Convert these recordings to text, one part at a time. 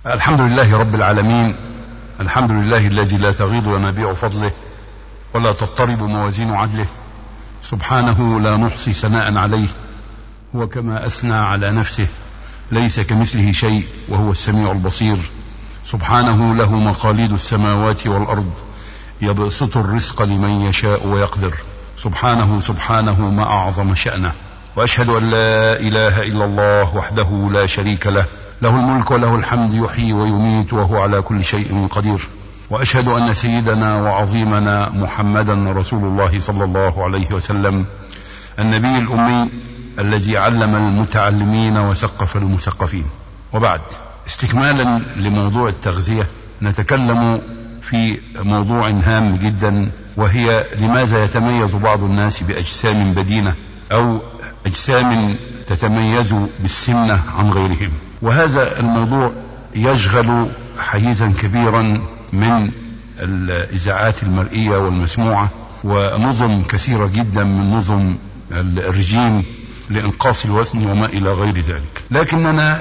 الحمد لله رب العالمين الحمد لله الذي لا تغيض ينابيع فضله ولا تضطرب موازين عدله سبحانه لا نحصي ثناء عليه هو كما اثنى على نفسه ليس كمثله شيء وهو السميع البصير سبحانه له مقاليد السماوات والارض يبسط الرزق لمن يشاء ويقدر سبحانه سبحانه ما اعظم شانه واشهد ان لا اله الا الله وحده لا شريك له له الملك وله الحمد يحيي ويميت وهو على كل شيء قدير واشهد ان سيدنا وعظيمنا محمدا رسول الله صلى الله عليه وسلم النبي الامي الذي علم المتعلمين وثقف المثقفين وبعد استكمالا لموضوع التغذيه نتكلم في موضوع هام جدا وهي لماذا يتميز بعض الناس باجسام بدينه او اجسام تتميز بالسمنه عن غيرهم وهذا الموضوع يشغل حيزا كبيرا من الاذاعات المرئيه والمسموعه ونظم كثيره جدا من نظم الرجيم لانقاص الوزن وما الى غير ذلك لكننا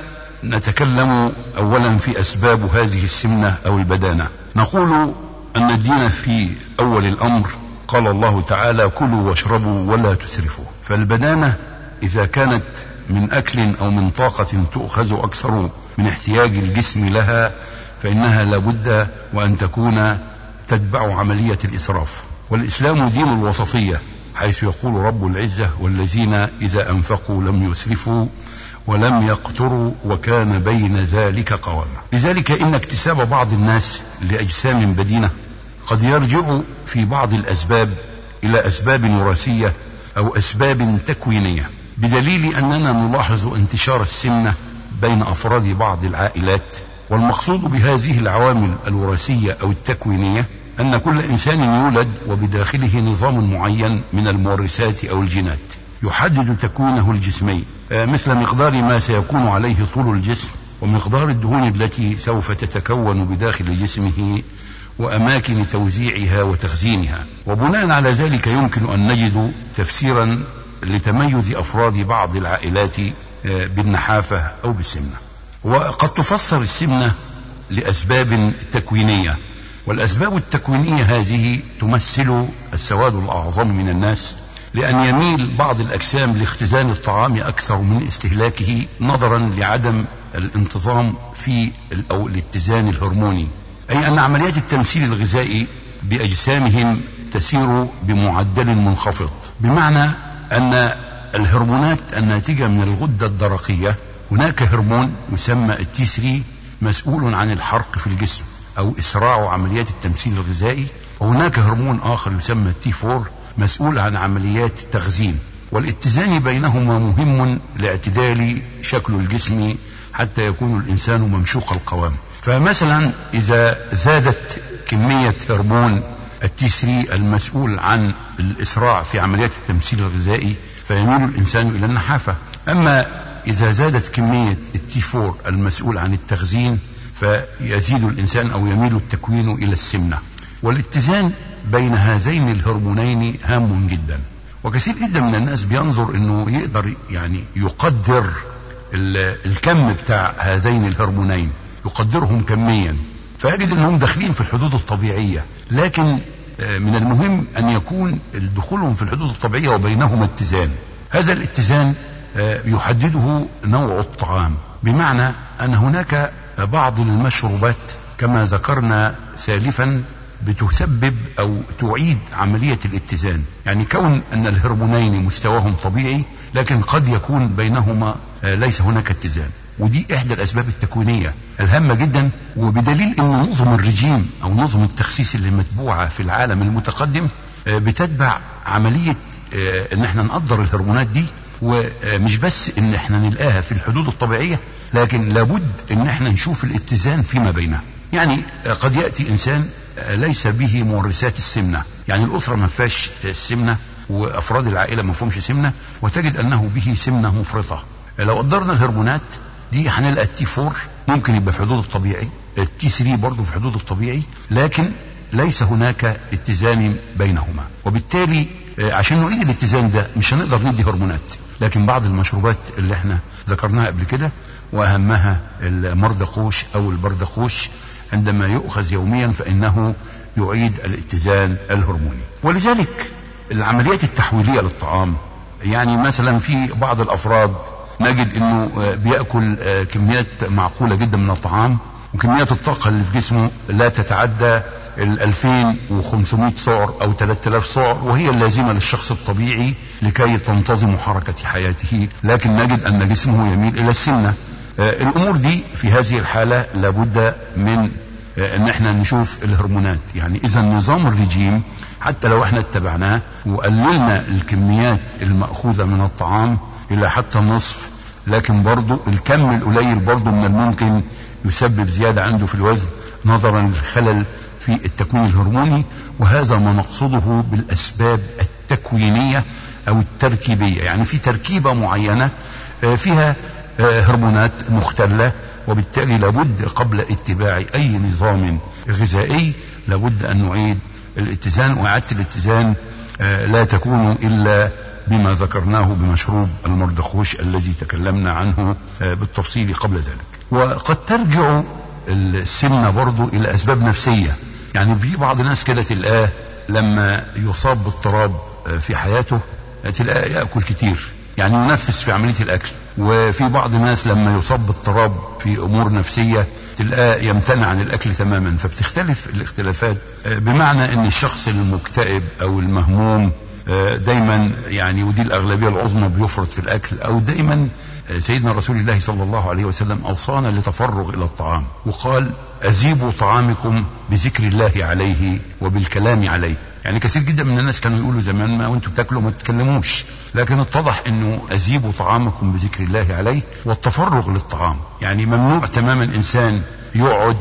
نتكلم اولا في اسباب هذه السمنه او البدانه نقول ان الدين في اول الامر قال الله تعالى كلوا واشربوا ولا تسرفوا فالبدانه اذا كانت من اكل او من طاقه تؤخذ اكثر من احتياج الجسم لها فانها لابد وان تكون تتبع عمليه الاسراف والاسلام دين الوسطيه حيث يقول رب العزه والذين اذا انفقوا لم يسرفوا ولم يقتروا وكان بين ذلك قواما لذلك ان اكتساب بعض الناس لاجسام بدينه قد يرجع في بعض الاسباب الى اسباب وراثيه او اسباب تكوينيه بدليل اننا نلاحظ انتشار السمنه بين افراد بعض العائلات والمقصود بهذه العوامل الوراثيه او التكوينيه ان كل انسان يولد وبداخله نظام معين من المورثات او الجينات يحدد تكوينه الجسمي مثل مقدار ما سيكون عليه طول الجسم ومقدار الدهون التي سوف تتكون بداخل جسمه واماكن توزيعها وتخزينها وبناء على ذلك يمكن ان نجد تفسيرا لتميز افراد بعض العائلات بالنحافه او بالسمنه وقد تفسر السمنه لاسباب تكوينيه والاسباب التكوينيه هذه تمثل السواد الاعظم من الناس لان يميل بعض الاجسام لاختزان الطعام اكثر من استهلاكه نظرا لعدم الانتظام في او الاتزان الهرموني اي ان عمليات التمثيل الغذائي باجسامهم تسير بمعدل منخفض بمعنى ان الهرمونات الناتجه من الغده الدرقيه هناك هرمون يسمى التي 3 مسؤول عن الحرق في الجسم او اسراع عمليات التمثيل الغذائي وهناك هرمون اخر يسمى التي 4 مسؤول عن عمليات التخزين والاتزان بينهما مهم لاعتدال شكل الجسم حتى يكون الانسان ممشوق القوام فمثلا اذا زادت كميه هرمون التي 3 المسؤول عن الاسراع في عمليات التمثيل الغذائي فيميل الانسان الى النحافه اما اذا زادت كميه التي 4 المسؤول عن التخزين فيزيد الانسان او يميل التكوين الى السمنه والاتزان بين هذين الهرمونين هام جدا وكثير جدا من الناس بينظر انه يقدر يعني يقدر الكم بتاع هذين الهرمونين يقدرهم كميا فيجد انهم داخلين في الحدود الطبيعيه لكن من المهم ان يكون دخولهم في الحدود الطبيعيه وبينهما اتزان هذا الاتزان يحدده نوع الطعام بمعنى ان هناك بعض المشروبات كما ذكرنا سالفا بتسبب او تعيد عمليه الاتزان يعني كون ان الهرمونين مستواهم طبيعي لكن قد يكون بينهما ليس هناك اتزان ودي احدى الاسباب التكوينيه الهامه جدا وبدليل ان نظم الرجيم او نظم التخسيس اللي متبوعه في العالم المتقدم بتتبع عمليه ان احنا نقدر الهرمونات دي ومش بس ان احنا نلقاها في الحدود الطبيعيه لكن لابد ان احنا نشوف الاتزان فيما بينها يعني قد ياتي انسان ليس به مورثات السمنه يعني الاسره ما فيهاش السمنه وافراد العائله ما فيهمش سمنه وتجد انه به سمنه مفرطه لو قدرنا الهرمونات دي هنلقى التي 4 ممكن يبقى في حدود الطبيعي التي 3 برضه في حدود الطبيعي لكن ليس هناك اتزان بينهما وبالتالي عشان نعيد الاتزان ده مش هنقدر ندي هرمونات لكن بعض المشروبات اللي احنا ذكرناها قبل كده واهمها المردقوش او البردقوش عندما يؤخذ يوميا فانه يعيد الاتزان الهرموني ولذلك العمليات التحويليه للطعام يعني مثلا في بعض الافراد نجد انه بياكل كميات معقوله جدا من الطعام وكميات الطاقه اللي في جسمه لا تتعدى ال 2500 سعر او 3000 سعر وهي اللازمه للشخص الطبيعي لكي تنتظم حركه حياته لكن نجد ان جسمه يميل الى السمنه الامور دي في هذه الحاله لابد من ان احنا نشوف الهرمونات يعني اذا نظام الرجيم حتى لو احنا اتبعناه وقللنا الكميات المأخوذة من الطعام الى حتى النصف لكن برضو الكم القليل برضو من الممكن يسبب زيادة عنده في الوزن نظرا للخلل في التكوين الهرموني وهذا ما نقصده بالاسباب التكوينية او التركيبية يعني في تركيبة معينة فيها هرمونات مختلة وبالتالي لابد قبل اتباع اي نظام غذائي لابد ان نعيد الاتزان واعاده الاتزان لا تكون الا بما ذكرناه بمشروب المردخوش الذي تكلمنا عنه بالتفصيل قبل ذلك وقد ترجع السمنه برضو الى اسباب نفسيه يعني في بعض الناس كده تلقاه لما يصاب باضطراب في حياته تلقاه ياكل كتير يعني ينفس في عمليه الاكل وفي بعض الناس لما يصاب باضطراب في امور نفسيه تلقاه يمتنع عن الاكل تماما فبتختلف الاختلافات بمعنى ان الشخص المكتئب او المهموم دايما يعني ودي الاغلبيه العظمى بيفرط في الاكل او دايما سيدنا رسول الله صلى الله عليه وسلم اوصانا لتفرغ الى الطعام وقال اذيبوا طعامكم بذكر الله عليه وبالكلام عليه يعني كثير جدا من الناس كانوا يقولوا زمان ما وانتم بتاكلوا ما تتكلموش لكن اتضح انه اذيبوا طعامكم بذكر الله عليه والتفرغ للطعام يعني ممنوع تماما انسان يقعد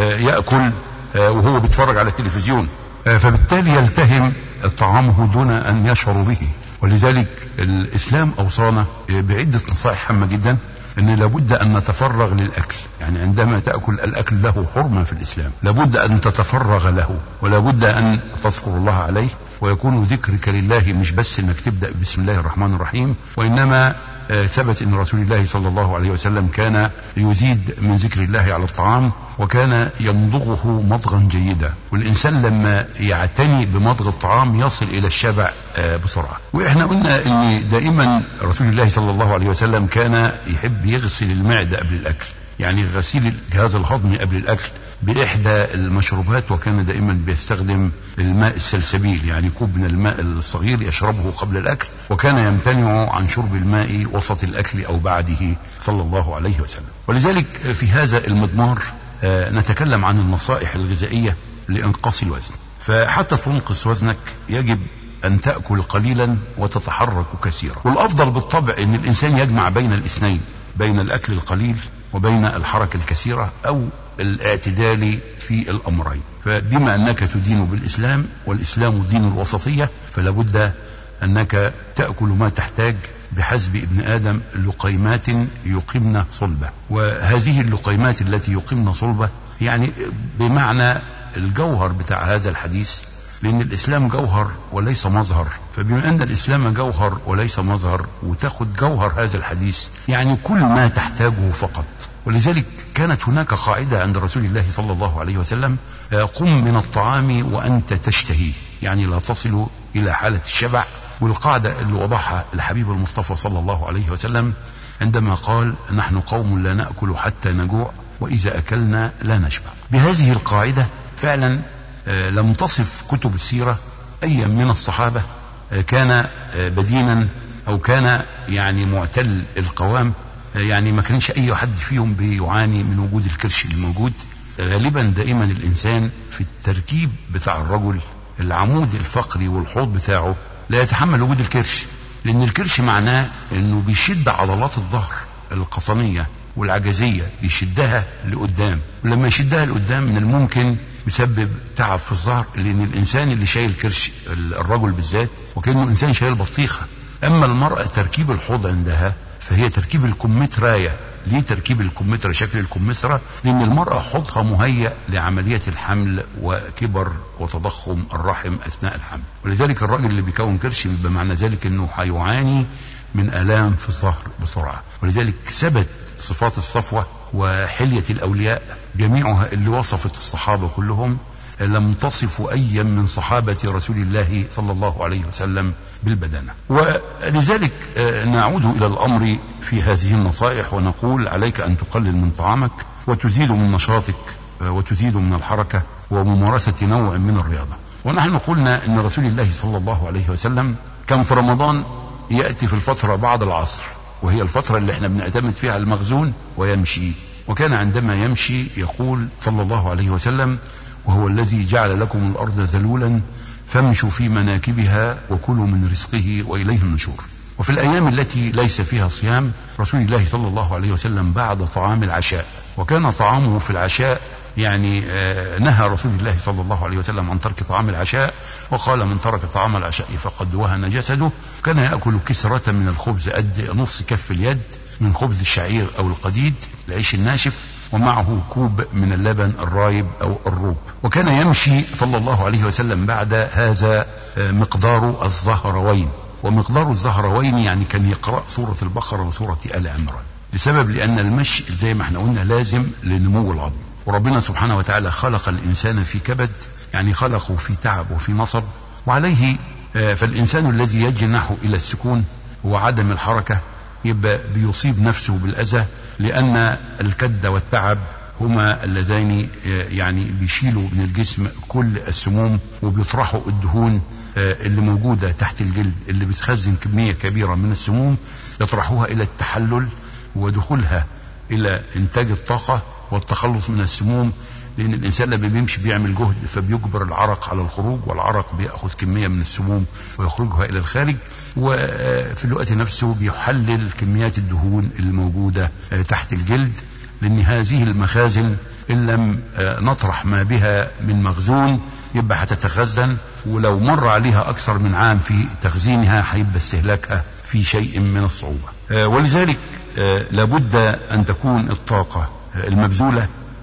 ياكل وهو بيتفرج على التلفزيون فبالتالي يلتهم طعامه دون ان يشعر به ولذلك الاسلام اوصانا بعده نصائح هامه جدا ان لابد ان نتفرغ للاكل يعني عندما تاكل الاكل له حرمه في الاسلام لابد ان تتفرغ له ولابد ان تذكر الله عليه ويكون ذكرك لله مش بس انك تبدا بسم الله الرحمن الرحيم وانما ثبت ان رسول الله صلى الله عليه وسلم كان يزيد من ذكر الله على الطعام وكان يمضغه مضغا جيدا والانسان لما يعتني بمضغ الطعام يصل الى الشبع بسرعه واحنا قلنا ان دائما رسول الله صلى الله عليه وسلم كان يحب يغسل المعده قبل الاكل يعني غسيل الجهاز الهضمي قبل الاكل باحدى المشروبات وكان دائما بيستخدم الماء السلسبيل يعني كوب من الماء الصغير يشربه قبل الاكل وكان يمتنع عن شرب الماء وسط الاكل او بعده صلى الله عليه وسلم ولذلك في هذا المضمار نتكلم عن النصائح الغذائيه لانقاص الوزن فحتى تنقص وزنك يجب ان تاكل قليلا وتتحرك كثيرا والافضل بالطبع ان الانسان يجمع بين الاثنين بين الاكل القليل وبين الحركه الكثيره او الاعتدال في الامرين فبما انك تدين بالاسلام والاسلام دين الوسطيه فلا بد انك تاكل ما تحتاج بحسب ابن ادم لقيمات يقمن صلبه وهذه اللقيمات التي يقمن صلبه يعني بمعنى الجوهر بتاع هذا الحديث لان الاسلام جوهر وليس مظهر فبما ان الاسلام جوهر وليس مظهر وتاخد جوهر هذا الحديث يعني كل ما تحتاجه فقط ولذلك كانت هناك قاعدة عند رسول الله صلى الله عليه وسلم قم من الطعام وأنت تشتهي يعني لا تصل إلى حالة الشبع والقاعدة اللي وضعها الحبيب المصطفى صلى الله عليه وسلم عندما قال نحن قوم لا نأكل حتى نجوع وإذا أكلنا لا نشبع بهذه القاعدة فعلا لم تصف كتب السيرة أي من الصحابة كان بدينا أو كان يعني معتل القوام يعني ما كانش اي حد فيهم بيعاني من وجود الكرش الموجود غالبا دائما الانسان في التركيب بتاع الرجل العمود الفقري والحوض بتاعه لا يتحمل وجود الكرش لان الكرش معناه انه بيشد عضلات الظهر القطنية والعجزية بيشدها لقدام ولما يشدها لقدام من الممكن يسبب تعب في الظهر لان الانسان اللي شايل كرش الرجل بالذات وكانه انسان شايل بطيخة اما المرأة تركيب الحوض عندها فهي تركيب الكمثرية ليه تركيب الكمثرى شكل الكمثرى لان المرأة حوضها مهيأ لعملية الحمل وكبر وتضخم الرحم اثناء الحمل ولذلك الراجل اللي بيكون كرش بيبقى معنى ذلك انه هيعاني من الام في الظهر بسرعة ولذلك ثبت صفات الصفوة وحلية الاولياء جميعها اللي وصفت الصحابة كلهم لم تصف ايا من صحابة رسول الله صلى الله عليه وسلم بالبدنة ولذلك نعود الى الامر في هذه النصائح ونقول عليك ان تقلل من طعامك وتزيد من نشاطك وتزيد من الحركة وممارسة نوع من الرياضة ونحن قلنا ان رسول الله صلى الله عليه وسلم كان في رمضان يأتي في الفترة بعد العصر وهي الفترة اللي احنا بنعتمد فيها المخزون ويمشي وكان عندما يمشي يقول صلى الله عليه وسلم وهو الذي جعل لكم الأرض ذلولا فامشوا في مناكبها وكلوا من رزقه وإليه النشور وفي الأيام التي ليس فيها صيام رسول الله صلى الله عليه وسلم بعد طعام العشاء وكان طعامه في العشاء يعني نهى رسول الله صلى الله عليه وسلم عن ترك طعام العشاء وقال من ترك طعام العشاء فقد وهن جسده كان يأكل كسرة من الخبز قد نص كف اليد من خبز الشعير أو القديد العيش الناشف ومعه كوب من اللبن الرايب أو الروب وكان يمشي صلى الله عليه وسلم بعد هذا مقدار الزهروين ومقدار الزهروين يعني كان يقرأ سورة البقرة وسورة آل عمران لسبب لأن المشي زي ما احنا قلنا لازم لنمو العظم وربنا سبحانه وتعالى خلق الإنسان في كبد يعني خلقه في تعب وفي نصب وعليه فالإنسان الذي يجنح إلى السكون وعدم الحركة يبقى بيصيب نفسه بالأذى لأن الكد والتعب هما اللذين يعني بيشيلوا من الجسم كل السموم وبيطرحوا الدهون اللي موجودة تحت الجلد اللي بتخزن كمية كبيرة من السموم يطرحوها إلى التحلل ودخولها إلى إنتاج الطاقة والتخلص من السموم لأن الإنسان لما بيمشي بيعمل جهد فبيجبر العرق على الخروج والعرق بيأخذ كمية من السموم ويخرجها إلى الخارج وفي الوقت نفسه بيحلل كميات الدهون الموجودة تحت الجلد لأن هذه المخازن إن لم نطرح ما بها من مخزون يبقى هتتخزن ولو مر عليها أكثر من عام في تخزينها هيبقى استهلاكها في شيء من الصعوبة ولذلك لابد أن تكون الطاقة المبذولة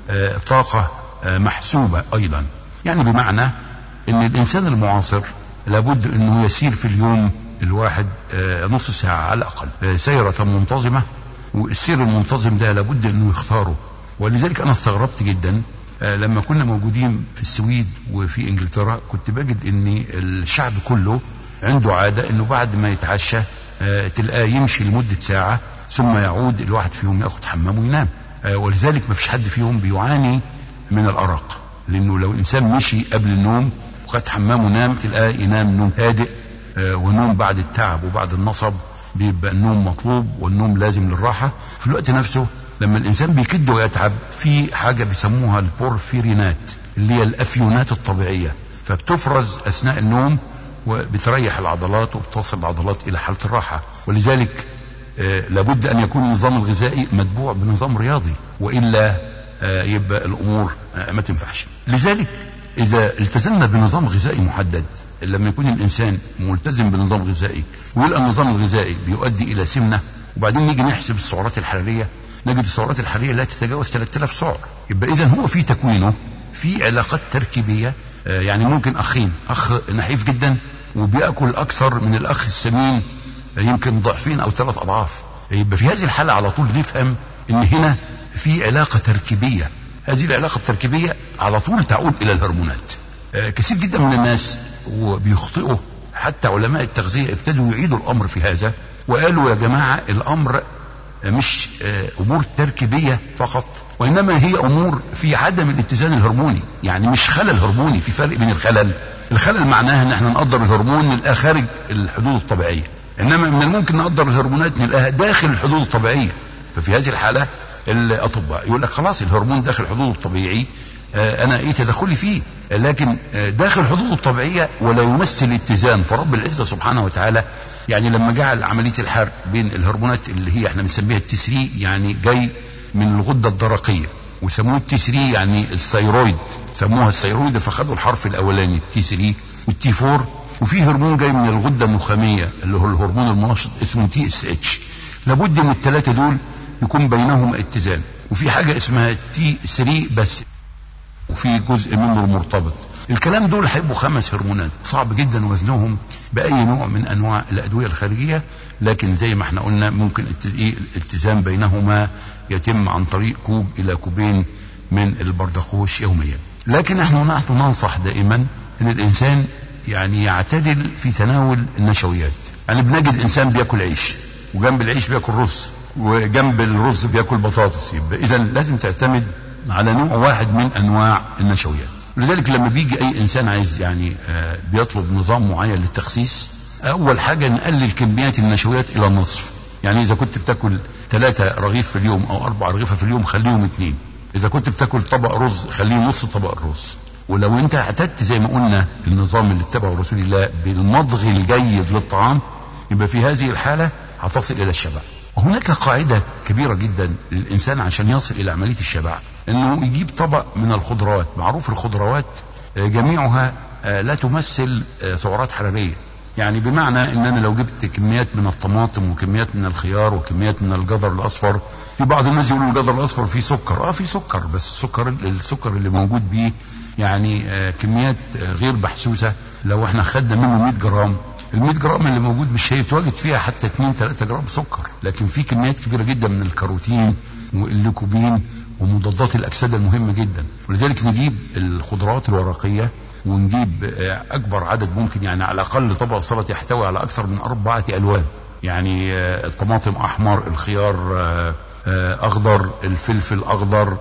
طاقة محسوبة أيضا يعني بمعنى أن الإنسان المعاصر لابد أنه يسير في اليوم الواحد نص ساعة على الأقل سيرة منتظمة والسير المنتظم ده لابد أنه يختاره ولذلك أنا استغربت جدا لما كنا موجودين في السويد وفي انجلترا كنت بجد ان الشعب كله عنده عادة انه بعد ما يتعشى تلقاه يمشي لمدة ساعة ثم يعود الواحد فيهم ياخد حمام وينام ولذلك ما فيش حد فيهم بيعاني من الارق لانه لو انسان مشي قبل النوم وخد حمام ونام تلقاه ينام نوم هادئ ونوم بعد التعب وبعد النصب بيبقى النوم مطلوب والنوم لازم للراحة في الوقت نفسه لما الانسان بيكد ويتعب في حاجة بيسموها البورفيرينات اللي هي الافيونات الطبيعية فبتفرز اثناء النوم وبتريح العضلات وبتوصل العضلات الى حالة الراحة ولذلك آه لابد ان يكون النظام الغذائي متبوع بنظام رياضي والا آه يبقى الامور آه ما تنفعش لذلك اذا التزمنا بنظام غذائي محدد لما يكون الانسان ملتزم بنظام غذائي ويلقى النظام الغذائي بيؤدي الى سمنه وبعدين نيجي نحسب السعرات الحراريه نجد السعرات الحراريه لا تتجاوز 3000 سعر يبقى اذا هو في تكوينه في علاقات تركيبيه يعني ممكن اخين اخ نحيف جدا وبياكل اكثر من الاخ السمين يمكن ضعفين او ثلاث اضعاف يبقى في هذه الحاله على طول نفهم ان هنا في علاقه تركيبيه هذه العلاقه التركيبيه على طول تعود الى الهرمونات كثير جدا من الناس وبيخطئوا حتى علماء التغذيه ابتدوا يعيدوا الامر في هذا وقالوا يا جماعه الامر مش امور تركيبيه فقط وانما هي امور في عدم الاتزان الهرموني يعني مش خلل هرموني في فرق بين الخلل الخلل معناها ان احنا نقدر الهرمون نلقاه خارج الحدود الطبيعيه انما من الممكن نقدر الهرمونات نلقاها داخل الحدود الطبيعيه ففي هذه الحاله الاطباء يقول لك خلاص الهرمون داخل الحدود الطبيعي انا ايه تدخلي فيه لكن داخل الحدود الطبيعيه ولا يمثل اتزان فرب العزه سبحانه وتعالى يعني لما جعل عمليه الحرق بين الهرمونات اللي هي احنا بنسميها التسري يعني جاي من الغده الدرقيه وسموه التسري يعني الثيرويد سموها الثيرويد فخدوا الحرف الاولاني التي 3 والتي 4 وفي هرمون جاي من الغده النخاميه اللي هو الهرمون المنشط اسمه تي اس اتش لابد من الثلاثه دول يكون بينهما اتزان وفي حاجة اسمها تي 3 بس وفي جزء منه المرتبط الكلام دول هيبقوا خمس هرمونات صعب جدا وزنهم باي نوع من انواع الادويه الخارجيه لكن زي ما احنا قلنا ممكن الالتزام بينهما يتم عن طريق كوب الى كوبين من البردخوش يوميا لكن احنا نحن ننصح دائما ان الانسان يعني يعتدل في تناول النشويات يعني بنجد انسان بياكل عيش وجنب العيش بياكل رز وجنب الرز بياكل بطاطس يبقى اذا لازم تعتمد على نوع واحد من انواع النشويات لذلك لما بيجي اي انسان عايز يعني آه بيطلب نظام معين للتخسيس اول حاجه نقلل كميات النشويات الى النصف يعني اذا كنت بتاكل ثلاثة رغيف في اليوم او اربع رغيفة في اليوم خليهم اثنين اذا كنت بتاكل طبق رز خليه نص طبق الرز ولو انت اعتدت زي ما قلنا النظام اللي اتبعه رسول الله بالمضغ الجيد للطعام يبقى في هذه الحالة هتصل الى الشبع وهناك قاعدة كبيرة جدا للإنسان عشان يصل إلى عملية الشبع إنه يجيب طبق من الخضروات معروف الخضروات جميعها لا تمثل سعرات حرارية يعني بمعنى ان انا لو جبت كميات من الطماطم وكميات من الخيار وكميات من الجزر الاصفر في بعض الناس يقولوا الجزر الاصفر فيه سكر اه فيه سكر بس السكر السكر اللي موجود بيه يعني كميات غير محسوسه لو احنا خدنا منه 100 جرام ال 100 جرام اللي موجود مش هيتواجد فيها حتى 2 3 جرام سكر لكن في كميات كبيره جدا من الكاروتين والليكوبين ومضادات الاكسده المهمه جدا ولذلك نجيب الخضروات الورقيه ونجيب اكبر عدد ممكن يعني على الاقل طبق سلطه يحتوي على اكثر من اربعه الوان يعني الطماطم احمر الخيار اخضر الفلفل اخضر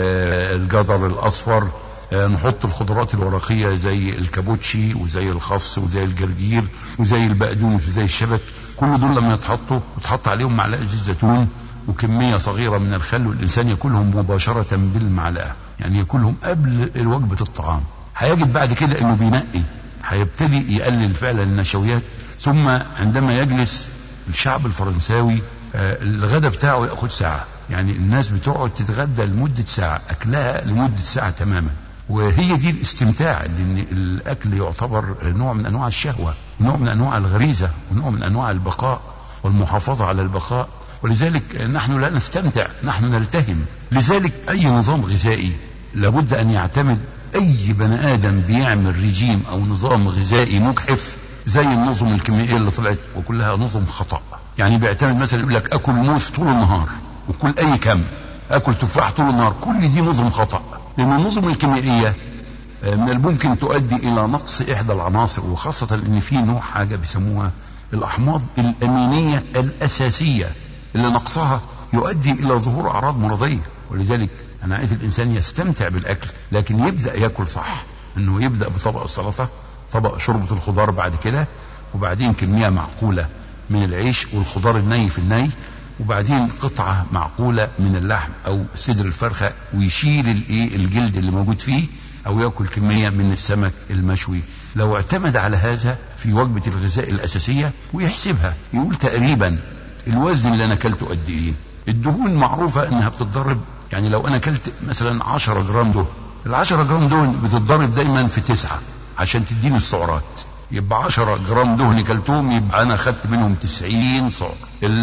الجزر الاصفر نحط الخضروات الورقيه زي الكابوتشي وزي الخس وزي الجرجير وزي البقدونس وزي الشبت كل دول لما يتحطوا يتحط عليهم معلقه زيت زيتون وكميه صغيره من الخل والانسان ياكلهم مباشره بالمعلقه يعني ياكلهم قبل وجبه الطعام هيجد بعد كده انه بينقي هيبتدي يقلل فعلا النشويات ثم عندما يجلس الشعب الفرنساوي الغداء بتاعه ياخد ساعه يعني الناس بتقعد تتغدى لمده ساعه اكلها لمده ساعه تماما وهي دي الاستمتاع لان الاكل يعتبر نوع من انواع الشهوه نوع من انواع الغريزه ونوع من انواع البقاء والمحافظه على البقاء ولذلك نحن لا نستمتع نحن نلتهم لذلك اي نظام غذائي لابد ان يعتمد اي بني ادم بيعمل رجيم او نظام غذائي مجحف زي النظم الكيميائيه اللي طلعت وكلها نظم خطا يعني بيعتمد مثلا يقول لك اكل موز طول النهار وكل اي كم اكل تفاح طول النهار كل دي نظم خطا لان النظم الكيميائيه من الممكن تؤدي الى نقص احدى العناصر وخاصه ان في نوع حاجه بيسموها الاحماض الامينيه الاساسيه اللي نقصها يؤدي الى ظهور اعراض مرضيه ولذلك انا عايز الانسان يستمتع بالاكل لكن يبدا ياكل صح انه يبدا بطبق السلطه طبق شوربه الخضار بعد كده وبعدين كميه معقوله من العيش والخضار الني في الني وبعدين قطعة معقولة من اللحم أو صدر الفرخة ويشيل الإيه الجلد اللي موجود فيه أو يأكل كمية من السمك المشوي لو اعتمد على هذا في وجبة الغذاء الأساسية ويحسبها يقول تقريبا الوزن اللي أنا أكلته قد إيه الدهون معروفة إنها بتتضرب يعني لو أنا أكلت مثلا 10 جرام دهن ال 10 جرام دهن بتتضرب دايما في تسعة عشان تديني السعرات يبقى 10 جرام دهن كلتهم يبقى انا خدت منهم 90 سعر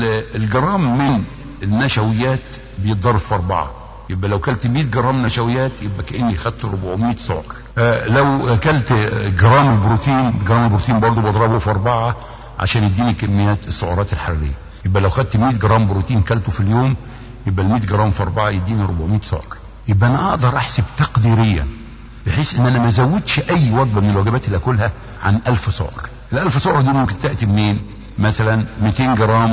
الجرام من النشويات بيتضرب في اربعه يبقى لو كلت 100 جرام نشويات يبقى كاني خدت 400 سعر آه لو كلت جرام البروتين جرام البروتين برضه بضربه في اربعه عشان يديني كميات السعرات الحراريه يبقى لو خدت 100 جرام بروتين كلته في اليوم يبقى ال 100 جرام في اربعه يديني 400 سعر يبقى انا اقدر احسب تقديريا بحيث ان انا ما ازودش اي وجبه من الوجبات اللي اكلها عن 1000 سعر ال 1000 سعر دي ممكن تاتي منين مثلا 200 جرام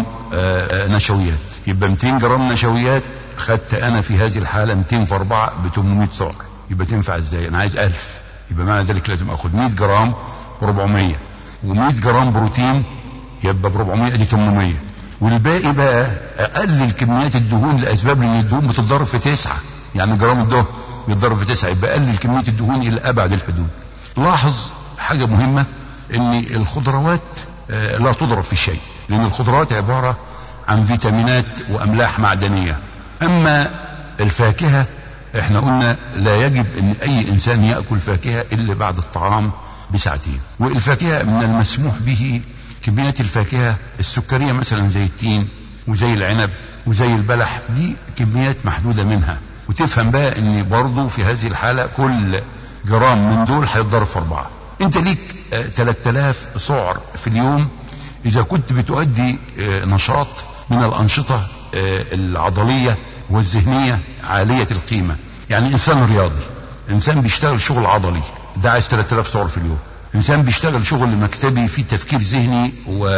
نشويات يبقى 200 جرام نشويات خدت انا في هذه الحاله 200 في 4 ب 800 سعر يبقى تنفع ازاي انا عايز 1000 يبقى معنى ذلك لازم اخد 100 جرام ب 400 و100 جرام بروتين يبقى ب 400 دي 800 والباقي بقى اقلل كميات الدهون لاسباب لان الدهون بتتضرب في تسعه يعني جرام الدهن بيتضرب في تسعة يبقى قلل كمية الدهون إلى أبعد الحدود لاحظ حاجة مهمة إن الخضروات لا تضرب في شيء لأن الخضروات عبارة عن فيتامينات وأملاح معدنية أما الفاكهة احنا قلنا لا يجب ان اي انسان يأكل فاكهة الا بعد الطعام بساعتين والفاكهة من المسموح به كميات الفاكهة السكرية مثلا زي التين وزي العنب وزي البلح دي كميات محدودة منها وتفهم بقى ان برضه في هذه الحالة كل جرام من دول هيتضرب في اربعة انت ليك آه، 3000 سعر في اليوم اذا كنت بتؤدي آه، نشاط من الانشطة آه، العضلية والذهنية عالية القيمة يعني انسان رياضي انسان بيشتغل شغل عضلي ده عايز 3000 سعر في اليوم انسان بيشتغل شغل مكتبي فيه تفكير ذهني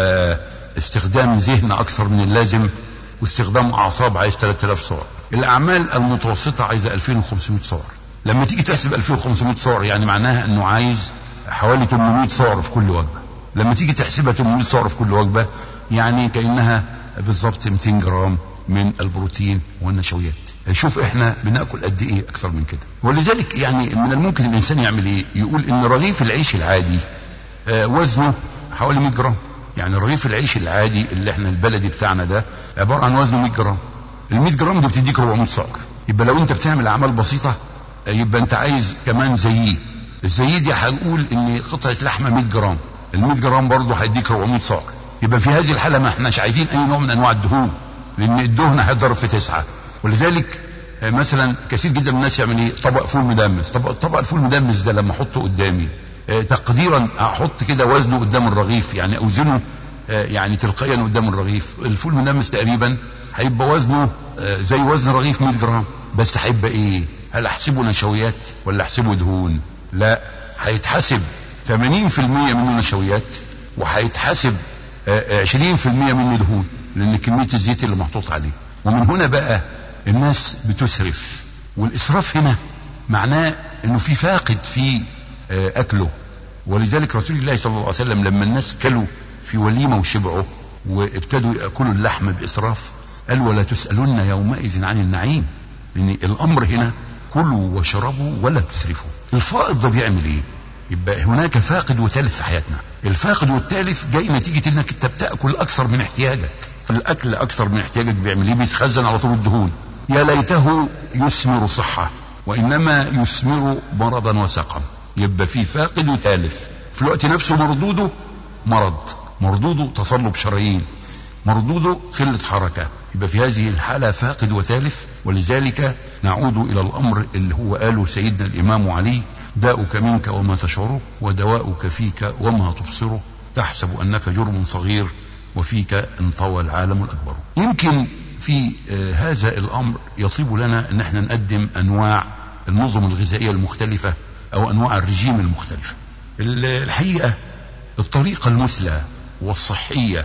واستخدام ذهن اكثر من اللازم واستخدام اعصاب عايز 3000 سعر الاعمال المتوسطه عايزه 2500 سعر لما تيجي تحسب 2500 سعر يعني معناها انه عايز حوالي 800 سعر في كل وجبه لما تيجي تحسبها 800 سعر في كل وجبه يعني كانها بالظبط 200 جرام من البروتين والنشويات شوف احنا بناكل قد ايه اكثر من كده ولذلك يعني من الممكن الانسان يعمل ايه يقول ان رغيف العيش العادي آه، وزنه حوالي 100 جرام يعني رغيف العيش العادي اللي احنا البلدي بتاعنا ده عباره عن وزنه 100 جرام ال 100 جرام دي بتديك 400 سعر يبقى لو انت بتعمل اعمال بسيطه آه، يبقى انت عايز كمان زيه الزيه دي هنقول ان قطعه لحمه 100 جرام ال 100 جرام برضه هيديك 400 سعر يبقى في هذه الحاله ما احناش عايزين اي نوع من انواع الدهون لان الدهن هيتضرب في تسعه ولذلك آه، مثلا كثير جدا من الناس يعمل ايه طبق فول مدمس طبق طبق الفول المدمس ده لما احطه قدامي آه، تقديرا احط كده وزنه قدام الرغيف يعني اوزنه آه، يعني تلقائيا قدام الرغيف الفول المدمس تقريبا هيبقى وزنه آه، زي وزن رغيف 100 جرام بس هيبقى ايه هل احسبه نشويات ولا احسبه دهون لا هيتحسب 80% منه نشويات وهيتحسب آه، 20% منه دهون لان كميه الزيت اللي محطوط عليه ومن هنا بقى الناس بتسرف والاسراف هنا معناه انه في فاقد في آه، اكله ولذلك رسول الله صلى الله عليه وسلم لما الناس كلوا في وليمه وشبعوا وابتدوا ياكلوا اللحم باسراف قال ولا تسالون يومئذ عن النعيم لان الامر هنا كلوا واشربوا ولا تسرفوا الفائض ده بيعمل ايه يبقى هناك فاقد وتالف في حياتنا الفاقد والتالف جاي نتيجة انك انت بتاكل اكثر من احتياجك الاكل اكثر من احتياجك بيعمل ايه بيتخزن على طول الدهون يا ليته يثمر صحة وانما يثمر مرضا وسقما يبقى في فاقد وتالف في الوقت نفسه مردوده مرض مردوده تصلب شرايين مردوده قلة حركة يبقى في هذه الحالة فاقد وتالف ولذلك نعود إلى الأمر اللي هو قاله سيدنا الإمام علي داؤك منك وما تشعره ودواؤك فيك وما تبصره تحسب أنك جرم صغير وفيك انطوى العالم الأكبر يمكن في آه، هذا الأمر يطيب لنا أن احنا نقدم أنواع النظم الغذائية المختلفة أو أنواع الرجيم المختلفة ال- الحقيقة الطريقة المثلى والصحية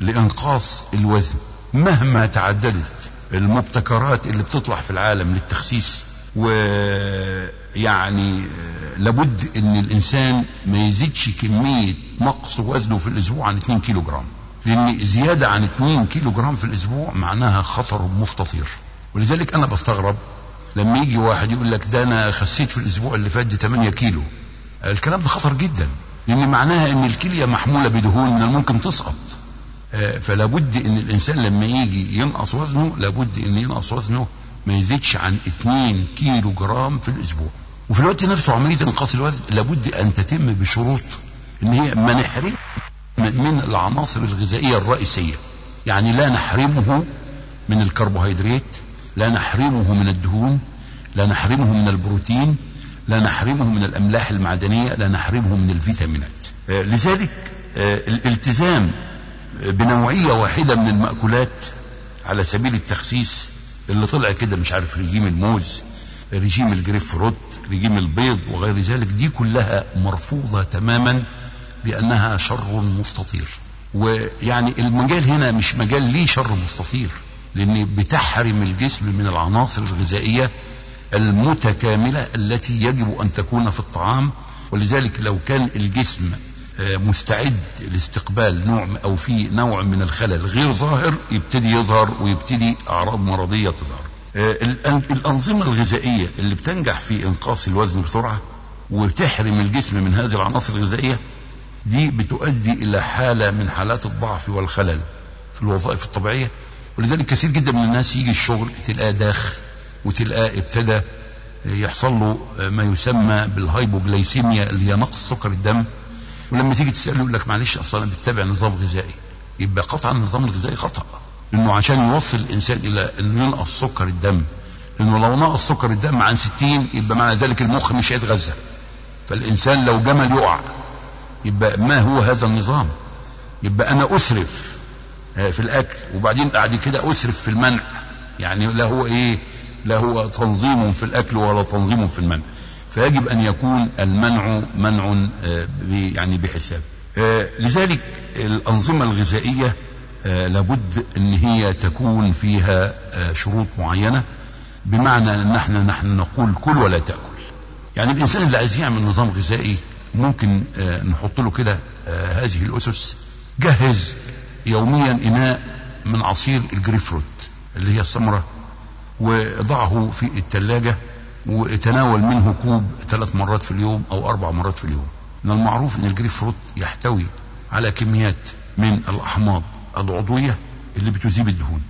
لإنقاص الوزن مهما تعددت المبتكرات اللي بتطلع في العالم للتخسيس ويعني لابد ان الانسان ما يزيدش كمية نقص وزنه في الاسبوع عن 2 كيلو جرام لان زيادة عن 2 كيلو جرام في الاسبوع معناها خطر مستطير ولذلك انا بستغرب لما يجي واحد يقول لك ده انا خسيت في الاسبوع اللي فات دي 8 كيلو الكلام ده خطر جدا لان معناها ان الكليه محموله بدهون من الممكن تسقط آه، فلا بد ان الانسان لما يجي ينقص وزنه لابد ان ينقص وزنه ما يزيدش عن 2 كيلو جرام في الاسبوع وفي الوقت نفسه عمليه انقاص الوزن لابد ان تتم بشروط ان هي ما نحرم من العناصر الغذائيه الرئيسيه يعني لا نحرمه من الكربوهيدرات لا نحرمه من الدهون لا نحرمه من البروتين لا نحرمه من الاملاح المعدنيه لا نحرمه من الفيتامينات آه، لذلك آه، الالتزام بنوعيه واحده من المأكولات على سبيل التخسيس اللي طلع كده مش عارف رجيم الموز رجيم الجريب فروت رجيم البيض وغير ذلك دي كلها مرفوضة تماما لأنها شر مستطير ويعني المجال هنا مش مجال ليه شر مستطير لأن بتحرم الجسم من العناصر الغذائية المتكاملة التي يجب أن تكون في الطعام ولذلك لو كان الجسم آه، مستعد لاستقبال نوع او في نوع من الخلل غير ظاهر يبتدي يظهر ويبتدي اعراض مرضيه تظهر. آه، الأن- الانظمه الغذائيه اللي بتنجح في انقاص الوزن بسرعه وتحرم الجسم من هذه العناصر الغذائيه دي بتؤدي الى حاله من حالات الضعف والخلل في الوظائف الطبيعيه ولذلك كثير جدا من الناس يجي الشغل تلقاه داخ وتلقاه ابتدى يحصل له ما يسمى بالهايبوجلايسيميا اللي هي نقص سكر الدم ولما تيجي تساله يقول لك معلش اصلا انا بتتبع نظام غذائي يبقى قطعا النظام الغذائي خطا انه عشان يوصل الانسان الى انه ينقص سكر الدم لانه لو نقص سكر الدم عن 60 يبقى معنى ذلك المخ مش هيتغذى فالانسان لو جمل يقع يبقى ما هو هذا النظام يبقى انا اسرف في الاكل وبعدين بعد كده اسرف في المنع يعني لا هو ايه لا هو تنظيم في الاكل ولا تنظيم في المنع فيجب ان يكون المنع منع يعني بحساب لذلك الانظمه الغذائيه لابد ان هي تكون فيها شروط معينه بمعنى ان احنا نحن نقول كل ولا تاكل يعني الانسان اللي عايز يعمل نظام غذائي ممكن نحط له كده هذه الاسس جهز يوميا اناء من عصير الجريب فروت اللي هي الثمره وضعه في الثلاجه وتناول منه كوب ثلاث مرات في اليوم او اربع مرات في اليوم من المعروف ان الجريب فروت يحتوي على كميات من الاحماض العضويه اللي بتذيب الدهون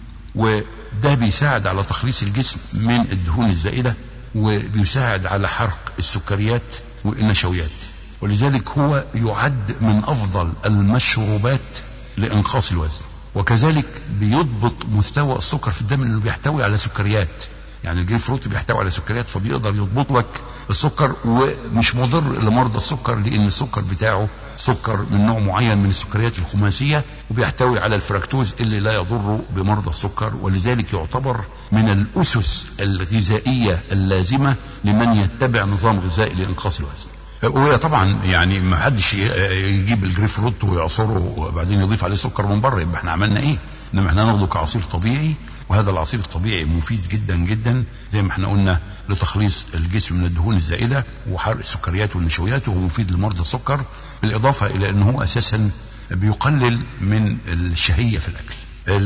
وده بيساعد على تخليص الجسم من الدهون الزائده وبيساعد على حرق السكريات والنشويات ولذلك هو يعد من افضل المشروبات لانقاص الوزن وكذلك بيضبط مستوى السكر في الدم لانه بيحتوي على سكريات يعني الجريب فروت بيحتوي على سكريات فبيقدر يضبط لك السكر ومش مضر لمرضى السكر لان السكر بتاعه سكر من نوع معين من السكريات الخماسيه وبيحتوي على الفركتوز اللي لا يضر بمرضى السكر ولذلك يعتبر من الاسس الغذائيه اللازمه لمن يتبع نظام غذائي لانقاص الوزن. وهي طبعا يعني ما حدش يجيب الجريب فروت ويعصره وبعدين يضيف عليه سكر من بره يبقى احنا عملنا ايه؟ انما احنا ناخده كعصير طبيعي وهذا العصير الطبيعي مفيد جدا جدا زي ما احنا قلنا لتخليص الجسم من الدهون الزائده وحرق السكريات والنشويات وهو مفيد لمرضى السكر بالاضافه الى انه اساسا بيقلل من الشهيه في الاكل.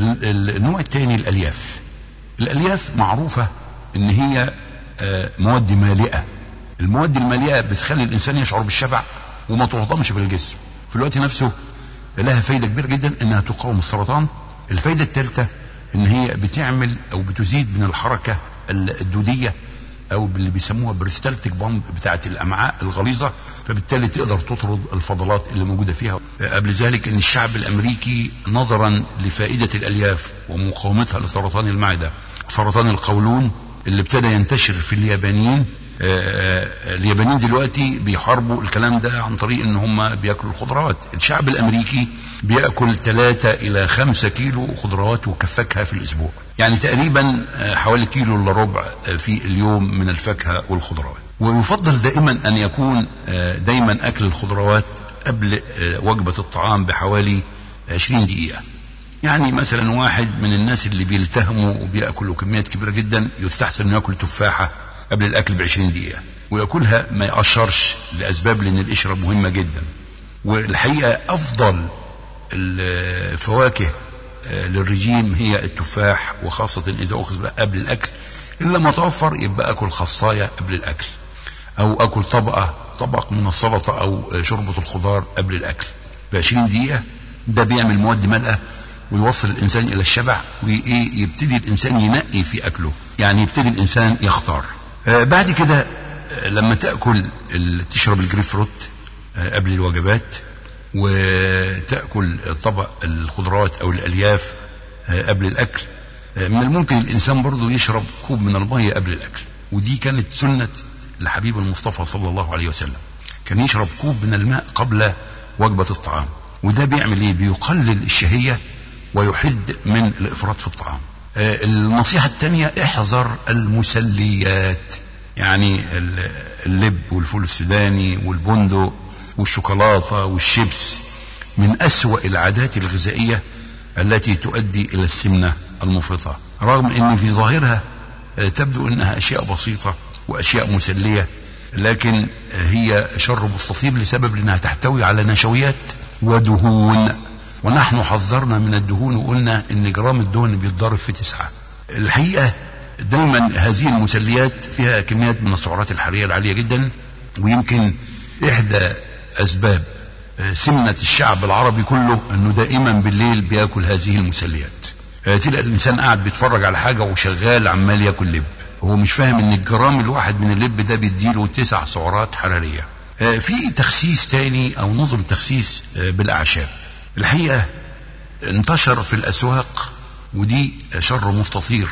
النوع الثاني الالياف. الالياف معروفه ان هي مواد مالئه. المواد المالئه بتخلي الانسان يشعر بالشبع وما تهضمش في الجسم. في الوقت نفسه لها فايده كبيره جدا انها تقاوم السرطان. الفايده الثالثه ان هي بتعمل او بتزيد من الحركة الدودية او اللي بيسموها بريستالتيك بامب بتاعة الامعاء الغليظة فبالتالي تقدر تطرد الفضلات اللي موجودة فيها قبل ذلك ان الشعب الامريكي نظرا لفائدة الالياف ومقاومتها لسرطان المعدة سرطان القولون اللي ابتدى ينتشر في اليابانيين اليابانيين دلوقتي بيحاربوا الكلام ده عن طريق ان هم بياكلوا الخضروات الشعب الامريكي بياكل 3 الى 5 كيلو خضروات وكفاكهه في الاسبوع يعني تقريبا حوالي كيلو الا ربع في اليوم من الفاكهه والخضروات ويفضل دائما ان يكون دايما اكل الخضروات قبل وجبه الطعام بحوالي 20 دقيقه يعني مثلا واحد من الناس اللي بيلتهموا وبياكلوا كميات كبيره جدا يستحسن انه ياكل تفاحه قبل الاكل ب 20 دقيقه وياكلها ما يقشرش لاسباب لان القشره مهمه جدا والحقيقه افضل الفواكه للرجيم هي التفاح وخاصة إذا أخذ قبل الأكل إلا ما توفر يبقى أكل خصاية قبل الأكل أو أكل طبقة طبق من السلطة أو شوربة الخضار قبل الأكل ب 20 دقيقة ده بيعمل مواد ملأة ويوصل الإنسان إلى الشبع ويبتدي الإنسان ينقي في أكله يعني يبتدي الإنسان يختار بعد كده لما تأكل تشرب الجريب فروت قبل الوجبات وتأكل طبق الخضروات أو الألياف قبل الأكل من الممكن الإنسان برضه يشرب كوب من المية قبل الأكل ودي كانت سنة الحبيب المصطفى صلى الله عليه وسلم كان يشرب كوب من الماء قبل وجبة الطعام وده بيعمل ايه بيقلل الشهية ويحد من الإفراط في الطعام النصيحة الثانية احذر المسليات يعني اللب والفول السوداني والبندق والشوكولاتة والشيبس من أسوأ العادات الغذائية التي تؤدي إلى السمنة المفرطة رغم أن في ظاهرها تبدو أنها أشياء بسيطة وأشياء مسلية لكن هي شر مستطيب لسبب أنها تحتوي على نشويات ودهون ونحن حذرنا من الدهون وقلنا أن جرام الدهن بيتضرب في تسعة الحقيقة دايما هذه المسليات فيها كميات من السعرات الحرارية العالية جدا ويمكن إحدى اسباب سمنة الشعب العربي كله انه دائما بالليل بياكل هذه المسليات تلاقي الانسان قاعد بيتفرج على حاجة وشغال عمال ياكل لب هو مش فاهم ان الجرام الواحد من اللب ده بيديله تسع سعرات حرارية في تخسيس تاني او نظم تخسيس بالاعشاب الحقيقة انتشر في الاسواق ودي شر مستطير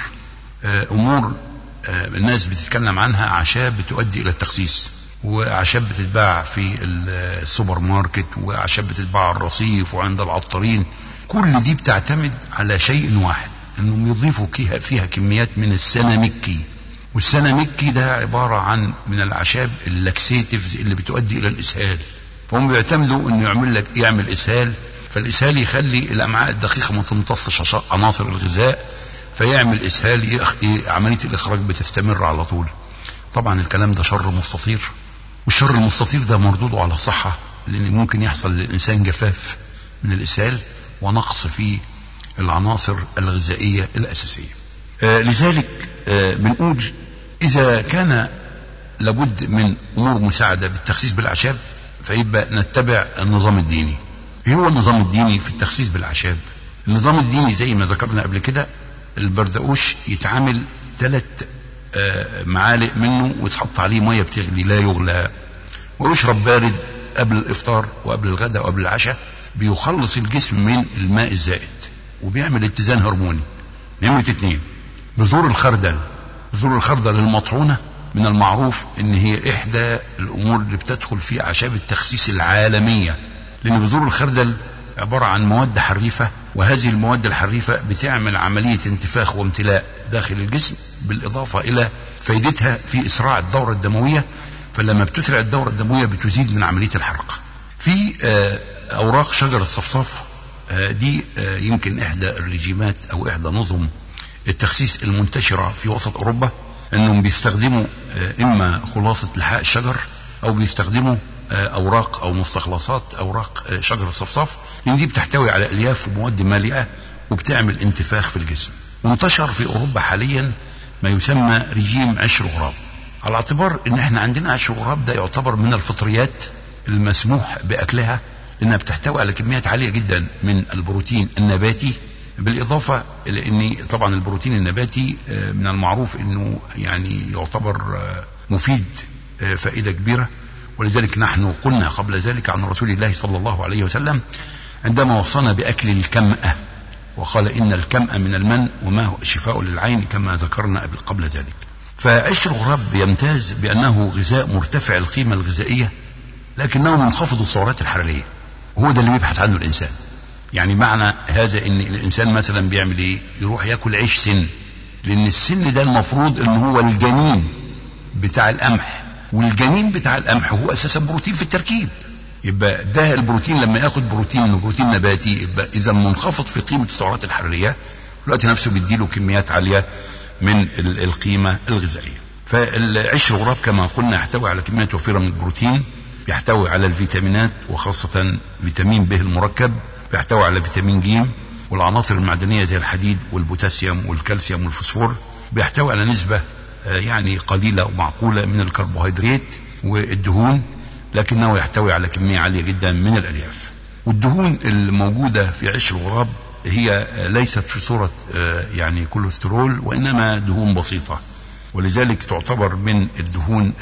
امور الناس بتتكلم عنها اعشاب بتؤدي الى التخسيس واعشاب بتتباع في السوبر ماركت واعشاب بتتباع على الرصيف وعند العطارين كل دي بتعتمد على شيء واحد انهم يضيفوا فيها كميات من السيناميكي والسيناميكي ده عبارة عن من الاعشاب اللاكسيتيفز اللي بتؤدي الى الاسهال فهم بيعتمدوا انه يعمل لك يعمل اسهال فالاسهال يخلي الامعاء الدقيقة ما تمتصش عناصر الغذاء فيعمل اسهال عملية الاخراج بتستمر على طول طبعا الكلام ده شر مستطير والشر المستطير ده مردوده على الصحة لان ممكن يحصل للانسان جفاف من الاسهال ونقص في العناصر الغذائية الاساسية آه لذلك آه بنقول اذا كان لابد من امور مساعدة بالتخسيس بالاعشاب فيبقى نتبع النظام الديني ايه هو النظام الديني في التخسيس بالاعشاب النظام الديني زي ما ذكرنا قبل كده البردقوش يتعامل ثلاث معالق منه وتحط عليه ميه بتغلي لا يغلى ويشرب بارد قبل الافطار وقبل الغداء وقبل العشاء بيخلص الجسم من الماء الزائد وبيعمل اتزان هرموني نمرة اتنين بذور الخردل بذور الخردل المطحونة من المعروف ان هي احدى الامور اللي بتدخل في اعشاب التخسيس العالمية لان بذور الخردل عبارة عن مواد حريفة وهذه المواد الحريفة بتعمل عملية انتفاخ وامتلاء داخل الجسم بالإضافة إلى فائدتها في إسراع الدورة الدموية فلما بتسرع الدورة الدموية بتزيد من عملية الحرق في أوراق شجر الصفصاف دي يمكن إحدى الرجيمات أو إحدى نظم التخسيس المنتشرة في وسط أوروبا أنهم بيستخدموا إما خلاصة لحاء الشجر أو بيستخدموا اوراق او مستخلصات اوراق شجر الصفصاف لان دي بتحتوي على الياف ومواد مالئه وبتعمل انتفاخ في الجسم وانتشر في اوروبا حاليا ما يسمى رجيم عشر غراب على اعتبار ان احنا عندنا عشر غراب ده يعتبر من الفطريات المسموح باكلها لانها بتحتوي على كميات عاليه جدا من البروتين النباتي بالاضافه الى ان طبعا البروتين النباتي من المعروف انه يعني يعتبر مفيد فائده كبيره ولذلك نحن قلنا قبل ذلك عن رسول الله صلى الله عليه وسلم عندما وصانا بأكل الكمأة وقال إن الكمأة من المن وما هو شفاء للعين كما ذكرنا قبل ذلك فعشر غراب يمتاز بأنه غذاء مرتفع القيمة الغذائية لكنه منخفض السعرات الحرارية وهو ده اللي بيبحث عنه الإنسان يعني معنى هذا ان الانسان مثلا بيعمل ايه يروح ياكل عيش سن لان السن ده المفروض ان هو الجنين بتاع القمح والجنين بتاع القمح هو اساسا بروتين في التركيب يبقى ده البروتين لما ياخد بروتين انه بروتين نباتي يبقى اذا منخفض في قيمه السعرات الحراريه في الوقت نفسه بيديله كميات عاليه من القيمه الغذائيه فالعيش الغراب كما قلنا يحتوي على كميات وفيره من البروتين يحتوي على الفيتامينات وخاصه فيتامين ب المركب بيحتوي على فيتامين ج والعناصر المعدنيه زي الحديد والبوتاسيوم والكالسيوم والفوسفور بيحتوي على نسبه يعني قليلة ومعقولة من الكربوهيدرات والدهون لكنه يحتوي على كمية عالية جدا من الألياف والدهون الموجودة في عيش الغراب هي ليست في صورة يعني كوليسترول وإنما دهون بسيطة ولذلك تعتبر من الدهون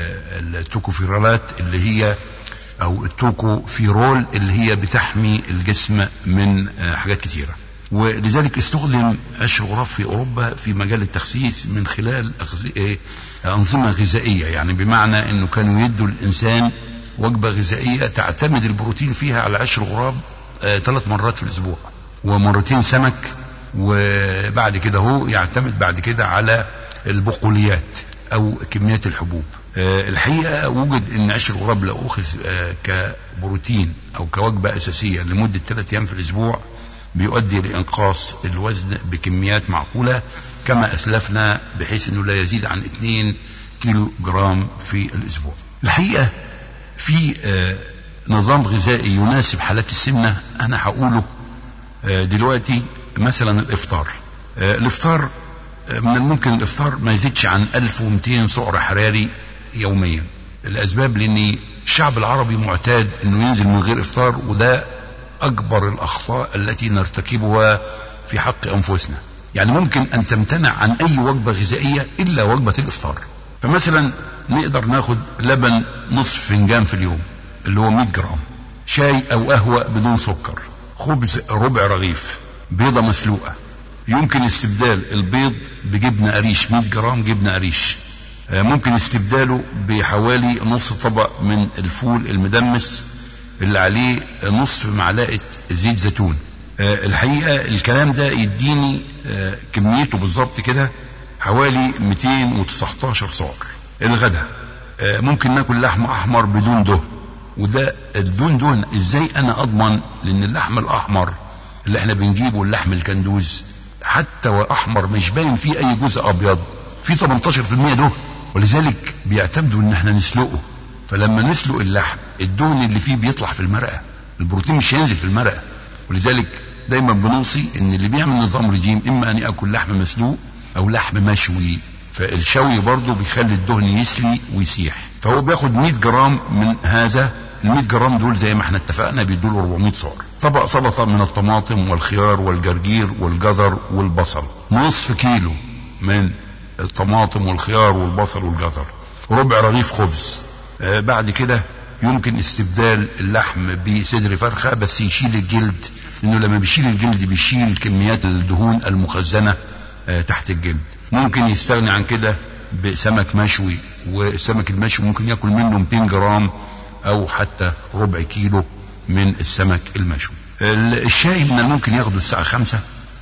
التوكوفيرالات اللي هي أو التوكوفيرول اللي هي بتحمي الجسم من حاجات كتيرة ولذلك استخدم عيش الغراب في اوروبا في مجال التخسيس من خلال انظمه غذائيه يعني بمعنى انه كانوا يدوا الانسان وجبه غذائيه تعتمد البروتين فيها على عيش الغراب ثلاث مرات في الاسبوع ومرتين سمك وبعد كده هو يعتمد بعد كده على البقوليات او كميات الحبوب الحقيقه وجد ان عيش الغراب لو اخذ كبروتين او كوجبه اساسيه لمده ثلاث ايام في الاسبوع بيؤدي لإنقاص الوزن بكميات معقولة كما أسلفنا بحيث أنه لا يزيد عن 2 كيلو جرام في الأسبوع الحقيقة في نظام غذائي يناسب حالات السمنة أنا هقوله دلوقتي مثلا الإفطار الإفطار من الممكن الإفطار ما يزيدش عن 1200 سعر حراري يوميا الأسباب لأن الشعب العربي معتاد أنه ينزل من غير إفطار وده اكبر الاخطاء التي نرتكبها في حق انفسنا يعني ممكن ان تمتنع عن اي وجبة غذائية الا وجبة الافطار فمثلا نقدر ناخد لبن نصف فنجان في اليوم اللي هو 100 جرام شاي او قهوة بدون سكر خبز ربع رغيف بيضة مسلوقة يمكن استبدال البيض بجبنة قريش 100 جرام جبنة قريش آه، ممكن استبداله بحوالي نص طبق من الفول المدمس اللي عليه نصف معلقة زيت زيتون آه، الحقيقة الكلام ده يديني آه، كميته بالظبط كده حوالي 219 سعر الغدا آه، ممكن ناكل لحم احمر بدون دهن وده الدون دهن ازاي انا اضمن لان اللحم الاحمر اللي احنا بنجيبه اللحم الكندوز حتى واحمر مش باين فيه اي جزء ابيض فيه 18% دهن ولذلك بيعتمدوا ان احنا نسلقه فلما نسلق اللحم الدهن اللي فيه بيطلع في المرقه البروتين مش هينزل في المرقه ولذلك دايما بنوصي ان اللي بيعمل نظام رجيم اما ان ياكل لحم مسلوق او لحم مشوي فالشوي برضه بيخلي الدهن يسلي ويسيح فهو بياخد 100 جرام من هذا ال 100 جرام دول زي ما احنا اتفقنا بيدوا له 400 سعر طبق سلطه من الطماطم والخيار والجرجير والجزر والبصل نصف كيلو من الطماطم والخيار والبصل والجزر ربع رغيف خبز آه بعد كده يمكن استبدال اللحم بصدر فرخه بس يشيل الجلد لانه لما بيشيل الجلد بيشيل كميات الدهون المخزنه آه تحت الجلد ممكن يستغني عن كده بسمك مشوي والسمك المشوي ممكن ياكل منه 200 جرام او حتى ربع كيلو من السمك المشوي الشاي من الممكن ياخده الساعة خمسة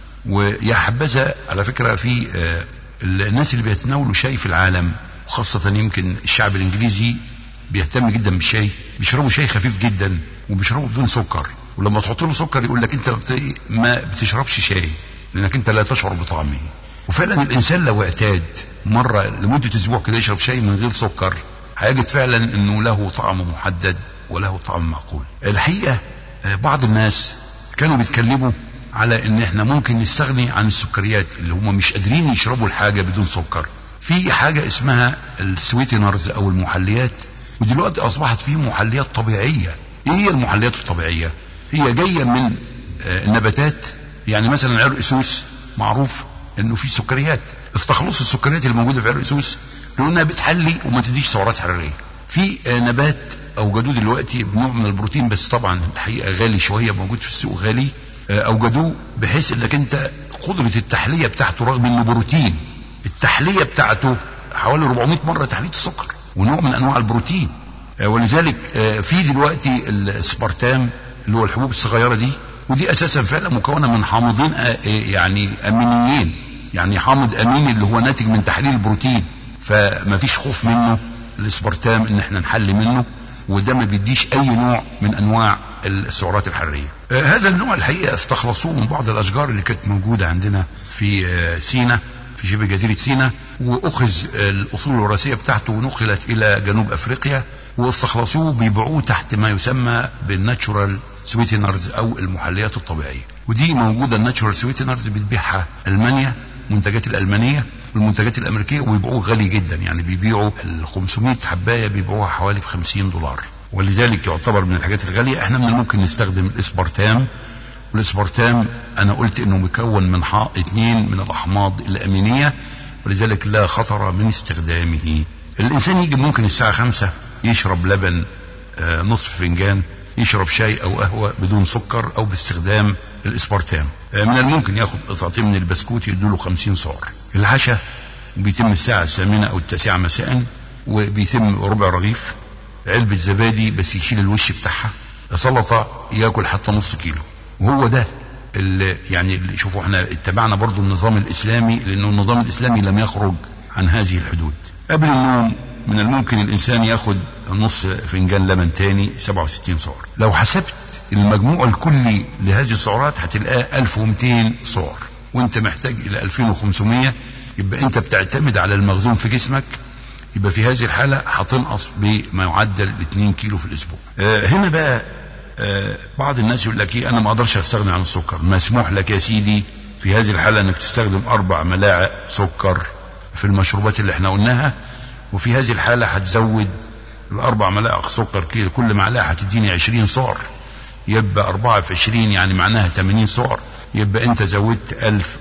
ويا حبذا على فكرة في آه الناس اللي بيتناولوا شاي في العالم وخاصة يمكن الشعب الانجليزي بيهتم جدا بالشاي بيشربوا شاي خفيف جدا وبيشربوا بدون سكر ولما تحط له سكر يقول لك انت ما بتشربش شاي لانك انت لا تشعر بطعمه وفعلا الانسان لو اعتاد مرة لمدة اسبوع كده يشرب شاي من غير سكر هيجد فعلا انه له طعم محدد وله طعم معقول الحقيقة بعض الناس كانوا بيتكلموا على ان احنا ممكن نستغني عن السكريات اللي هم مش قادرين يشربوا الحاجة بدون سكر في حاجة اسمها السويتنرز او المحليات ودلوقتي اصبحت في محليات طبيعية ايه هي المحليات الطبيعية هي جاية من النباتات يعني مثلا عرق سوس معروف انه في سكريات استخلص السكريات اللي موجوده في عرق سوس لانها بتحلي وما تديش سعرات حراريه في نبات اوجدوه دلوقتي بنوع من البروتين بس طبعا الحقيقه غالي شويه موجود في السوق غالي اوجدوه بحيث انك انت قدره التحليه بتاعته رغم انه بروتين التحليه بتاعته حوالي 400 مره تحليه السكر ونوع من انواع البروتين ولذلك في دلوقتي السبارتام اللي هو الحبوب الصغيره دي ودي اساسا فعلا مكونه من حامضين يعني امينيين يعني حامض امين اللي هو ناتج من تحليل البروتين فما فيش خوف منه الاسبرتام ان احنا نحلي منه وده ما بيديش اي نوع من انواع السعرات الحراريه آه هذا النوع الحقيقه استخلصوه من بعض الاشجار اللي كانت موجوده عندنا في آه سينا في شبه جزيره سينا واخذ الاصول الوراثيه بتاعته ونقلت الى جنوب افريقيا واستخلصوه بيبيعوه تحت ما يسمى بالناتشورال سويتنرز او المحليات الطبيعيه ودي موجوده الناتشورال سويتنرز بتبيعها المانيا المنتجات الالمانيه والمنتجات الامريكيه وبيبيعوه غالي جدا يعني بيبيعوا ال 500 حبايه بيبيعوها حوالي ب 50 دولار ولذلك يعتبر من الحاجات الغاليه احنا من الممكن نستخدم الاسبرتام والاسبرتام انا قلت انه مكون من اثنين من الاحماض الامينيه ولذلك لا خطر من استخدامه الانسان يجي ممكن الساعه خمسة يشرب لبن آه نصف فنجان يشرب شاي او قهوه بدون سكر او باستخدام الاسبرتام آه من الممكن ياخد قطعتين من البسكوت يدوله 50 سعر العشاء بيتم الساعه الثامنه او التاسعه مساء وبيتم ربع رغيف علبه زبادي بس يشيل الوش بتاعها سلطه ياكل حتى نص كيلو وهو ده اللي يعني اللي شوفوا احنا اتبعنا برضو النظام الاسلامي لانه النظام الاسلامي لم يخرج عن هذه الحدود قبل النوم من الممكن الانسان ياخد نص فنجان لبن تاني 67 سعر لو حسبت المجموع الكلي لهذه السعرات هتلاقاه 1200 سعر وانت محتاج الى 2500 يبقى انت بتعتمد على المخزون في جسمك يبقى في هذه الحالة هتنقص بما يعدل 2 كيلو في الاسبوع آه هنا بقى آه بعض الناس يقول لك ايه انا ما اقدرش استغني عن السكر مسموح لك يا سيدي في هذه الحالة انك تستخدم اربع ملاعق سكر في المشروبات اللي احنا قلناها وفي هذه الحالة هتزود الأربع ملاعق سكر كيلو كل معلقة هتديني 20 سعر يبقى أربعة في 20 يعني معناها 80 سعر يبقى أنت زودت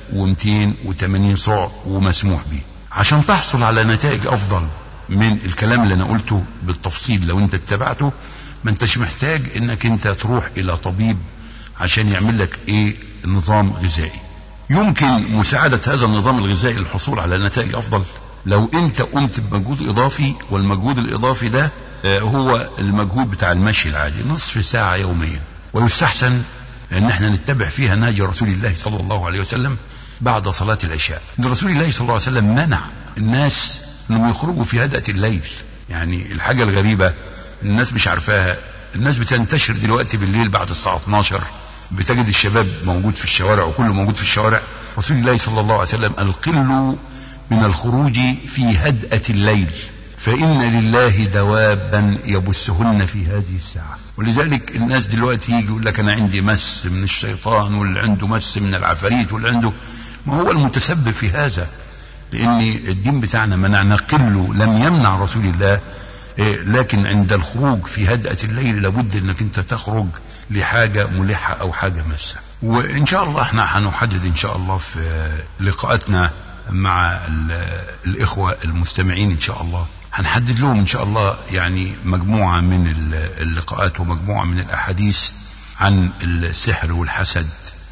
1280 سعر ومسموح به عشان تحصل على نتائج أفضل من الكلام اللي أنا قلته بالتفصيل لو أنت اتبعته ما أنتش محتاج أنك أنت تروح إلى طبيب عشان يعمل لك إيه نظام غذائي يمكن مساعدة هذا النظام الغذائي للحصول على نتائج أفضل لو أنت قمت بمجهود إضافي والمجهود الإضافي ده آه، هو المجهود بتاع المشي العادي نصف ساعة يوميا ويستحسن ان احنا نتبع فيها نهج رسول الله صلى الله عليه وسلم بعد صلاة العشاء ان رسول الله صلى الله عليه وسلم منع الناس انهم يخرجوا في هدأة الليل يعني الحاجة الغريبة الناس مش عارفاها الناس بتنتشر دلوقتي بالليل بعد الساعة 12 بتجد الشباب موجود في الشوارع وكله موجود في الشوارع رسول الله صلى الله عليه وسلم القل من الخروج في هدأة الليل فإن لله دوابا يبثهن في هذه الساعة ولذلك الناس دلوقتي يجي يقول لك أنا عندي مس من الشيطان واللي عنده مس من العفاريت واللي عنده ما هو المتسبب في هذا لأن الدين بتاعنا منعنا قله لم يمنع رسول الله إيه، لكن عند الخروج في هدأة الليل لابد انك انت تخرج لحاجة ملحة او حاجة مسة وان شاء الله احنا هنحدد ان شاء الله في لقاءاتنا مع الاخوة المستمعين ان شاء الله هنحدد لهم ان شاء الله يعني مجموعة من اللقاءات ومجموعة من الاحاديث عن السحر والحسد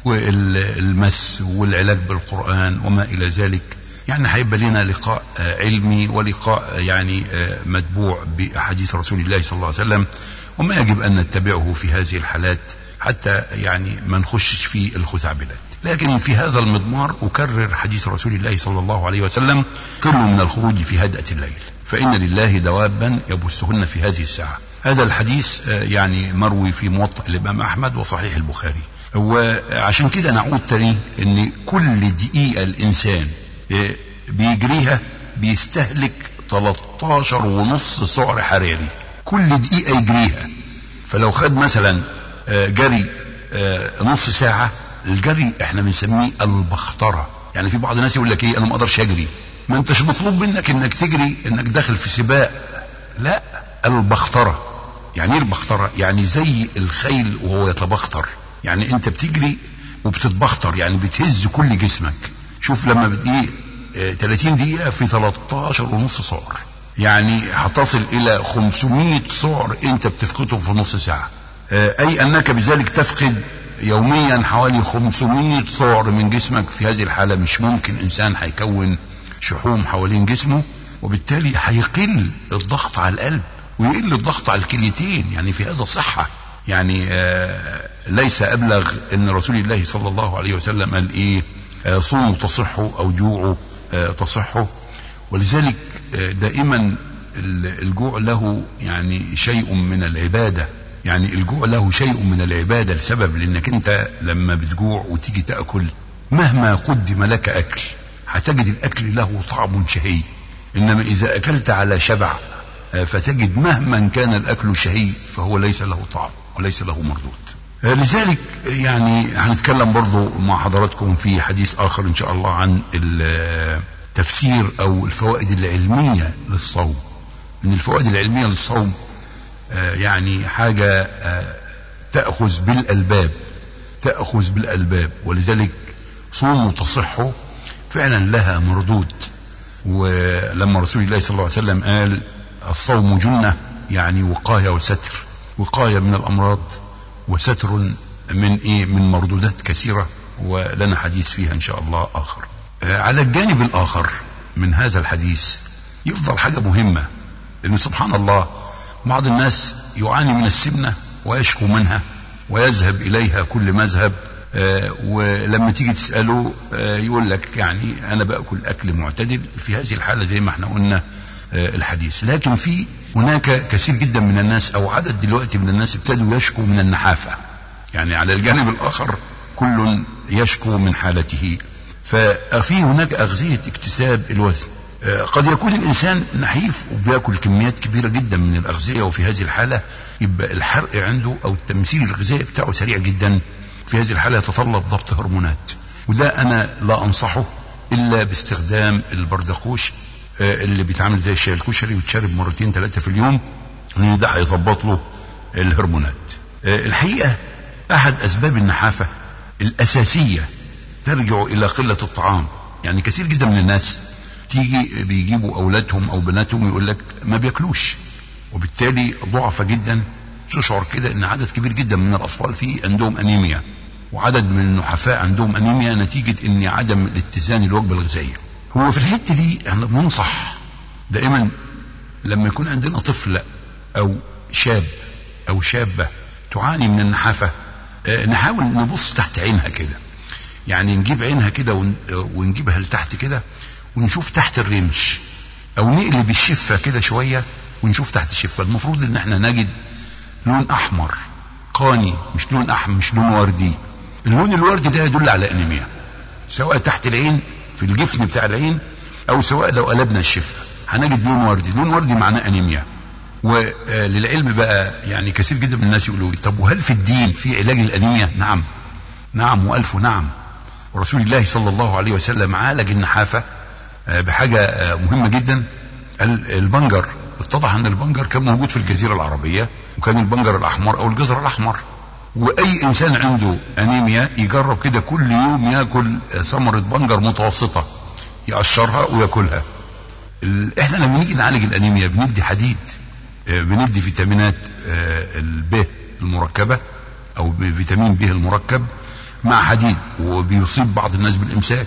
والمس والعلاج بالقرآن وما الى ذلك يعني هيبقى لنا لقاء علمي ولقاء يعني متبوع باحاديث رسول الله صلى الله عليه وسلم وما يجب ان نتبعه في هذه الحالات حتى يعني ما نخشش في الخزعبلات لكن في هذا المضمار أكرر حديث رسول الله صلى الله عليه وسلم قروا من الخروج في هدأة الليل فإن لله دوابا يبثهن في هذه الساعة هذا الحديث يعني مروي في موطأ الإمام أحمد وصحيح البخاري وعشان كده نعود تاني ان كل دقيقة الانسان بيجريها بيستهلك 13 ونص سعر حراري كل دقيقة يجريها فلو خد مثلا جري نص ساعة الجري احنا بنسميه البخترة يعني في بعض الناس يقول لك ايه انا ما اقدرش اجري ما انتش مطلوب منك انك تجري انك داخل في سباق لا البخترة يعني ايه البخترة يعني زي الخيل وهو يتبختر يعني انت بتجري وبتتبختر يعني بتهز كل جسمك شوف لما بتجي 30 دقيقة في 13 ونص سعر يعني هتصل الى 500 سعر انت بتفقده في نص ساعة اي انك بذلك تفقد يوميا حوالي 500 سعر من جسمك في هذه الحالة مش ممكن انسان هيكون شحوم حوالين جسمه وبالتالي هيقل الضغط على القلب ويقل الضغط على الكليتين يعني في هذا صحة يعني آه ليس ابلغ ان رسول الله صلى الله عليه وسلم قال ايه آه صوموا تصحوا او جوعوا آه تصحوا ولذلك دائما الجوع له يعني شيء من العباده يعني الجوع له شيء من العبادة لسبب لانك انت لما بتجوع وتيجي تأكل مهما قدم لك اكل هتجد الاكل له طعم شهي انما اذا اكلت على شبع فتجد مهما كان الاكل شهي فهو ليس له طعم وليس له مردود لذلك يعني هنتكلم برضو مع حضراتكم في حديث اخر ان شاء الله عن التفسير او الفوائد العلمية للصوم من الفوائد العلمية للصوم يعني حاجة تأخذ بالألباب تأخذ بالألباب ولذلك صوموا تصحوا فعلا لها مردود ولما رسول الله صلى الله عليه وسلم قال الصوم جنة يعني وقاية وستر وقاية من الأمراض وستر من إيه من مردودات كثيرة ولنا حديث فيها إن شاء الله آخر على الجانب الآخر من هذا الحديث يفضل حاجة مهمة لأن سبحان الله بعض الناس يعاني من السمنة ويشكو منها ويذهب إليها كل مذهب آه ولما تيجي تسأله آه يقول لك يعني أنا بأكل أكل معتدل في هذه الحالة زي ما احنا قلنا آه الحديث لكن في هناك كثير جدا من الناس أو عدد دلوقتي من الناس ابتدوا يشكو من النحافة يعني على الجانب الآخر كل يشكو من حالته ففي هناك أغذية اكتساب الوزن قد يكون الانسان نحيف وبياكل كميات كبيرة جدا من الاغذية وفي هذه الحالة يبقى الحرق عنده او التمثيل الغذائي بتاعه سريع جدا في هذه الحالة يتطلب ضبط هرمونات وده انا لا انصحه الا باستخدام البردقوش اللي بيتعامل زي الشاي الكشري ويتشرب مرتين ثلاثة في اليوم لان ده هيظبط له الهرمونات الحقيقة احد اسباب النحافة الاساسية ترجع الى قلة الطعام يعني كثير جدا من الناس تيجي بيجيبوا اولادهم او بناتهم يقول لك ما بياكلوش وبالتالي ضعف جدا تشعر كده ان عدد كبير جدا من الاطفال في عندهم انيميا وعدد من النحفاء عندهم انيميا نتيجة ان عدم الاتزان الوجبة الغذائية هو في الحتة دي احنا بننصح دائما لما يكون عندنا طفل او شاب او شابة تعاني من النحافة اه نحاول نبص تحت عينها كده يعني نجيب عينها كده ون- ونجيبها لتحت كده ونشوف تحت الرمش او نقلب الشفة كده شوية ونشوف تحت الشفة المفروض ان احنا نجد لون احمر قاني مش لون احمر مش لون وردي اللون الوردي ده يدل على انيميا سواء تحت العين في الجفن بتاع العين او سواء لو قلبنا الشفة هنجد لون وردي لون وردي معناه انيميا وللعلم بقى يعني كثير جدا من الناس يقولوا لي طب وهل في الدين في علاج الانيميا نعم نعم والف نعم ورسول الله صلى الله عليه وسلم عالج النحافة آه، بحاجة آه، مهمة جدا ال- البنجر اتضح ان البنجر كان موجود في الجزيرة العربية وكان البنجر الاحمر او الجزر الاحمر واي انسان عنده انيميا يجرب كده كل يوم ياكل آه، ثمرة بنجر متوسطة يقشرها وياكلها ال- احنا لما نيجي نعالج الانيميا بندي حديد آه، بندي فيتامينات آه، الب المركبة او فيتامين ب المركب مع حديد وبيصيب بعض الناس بالامساك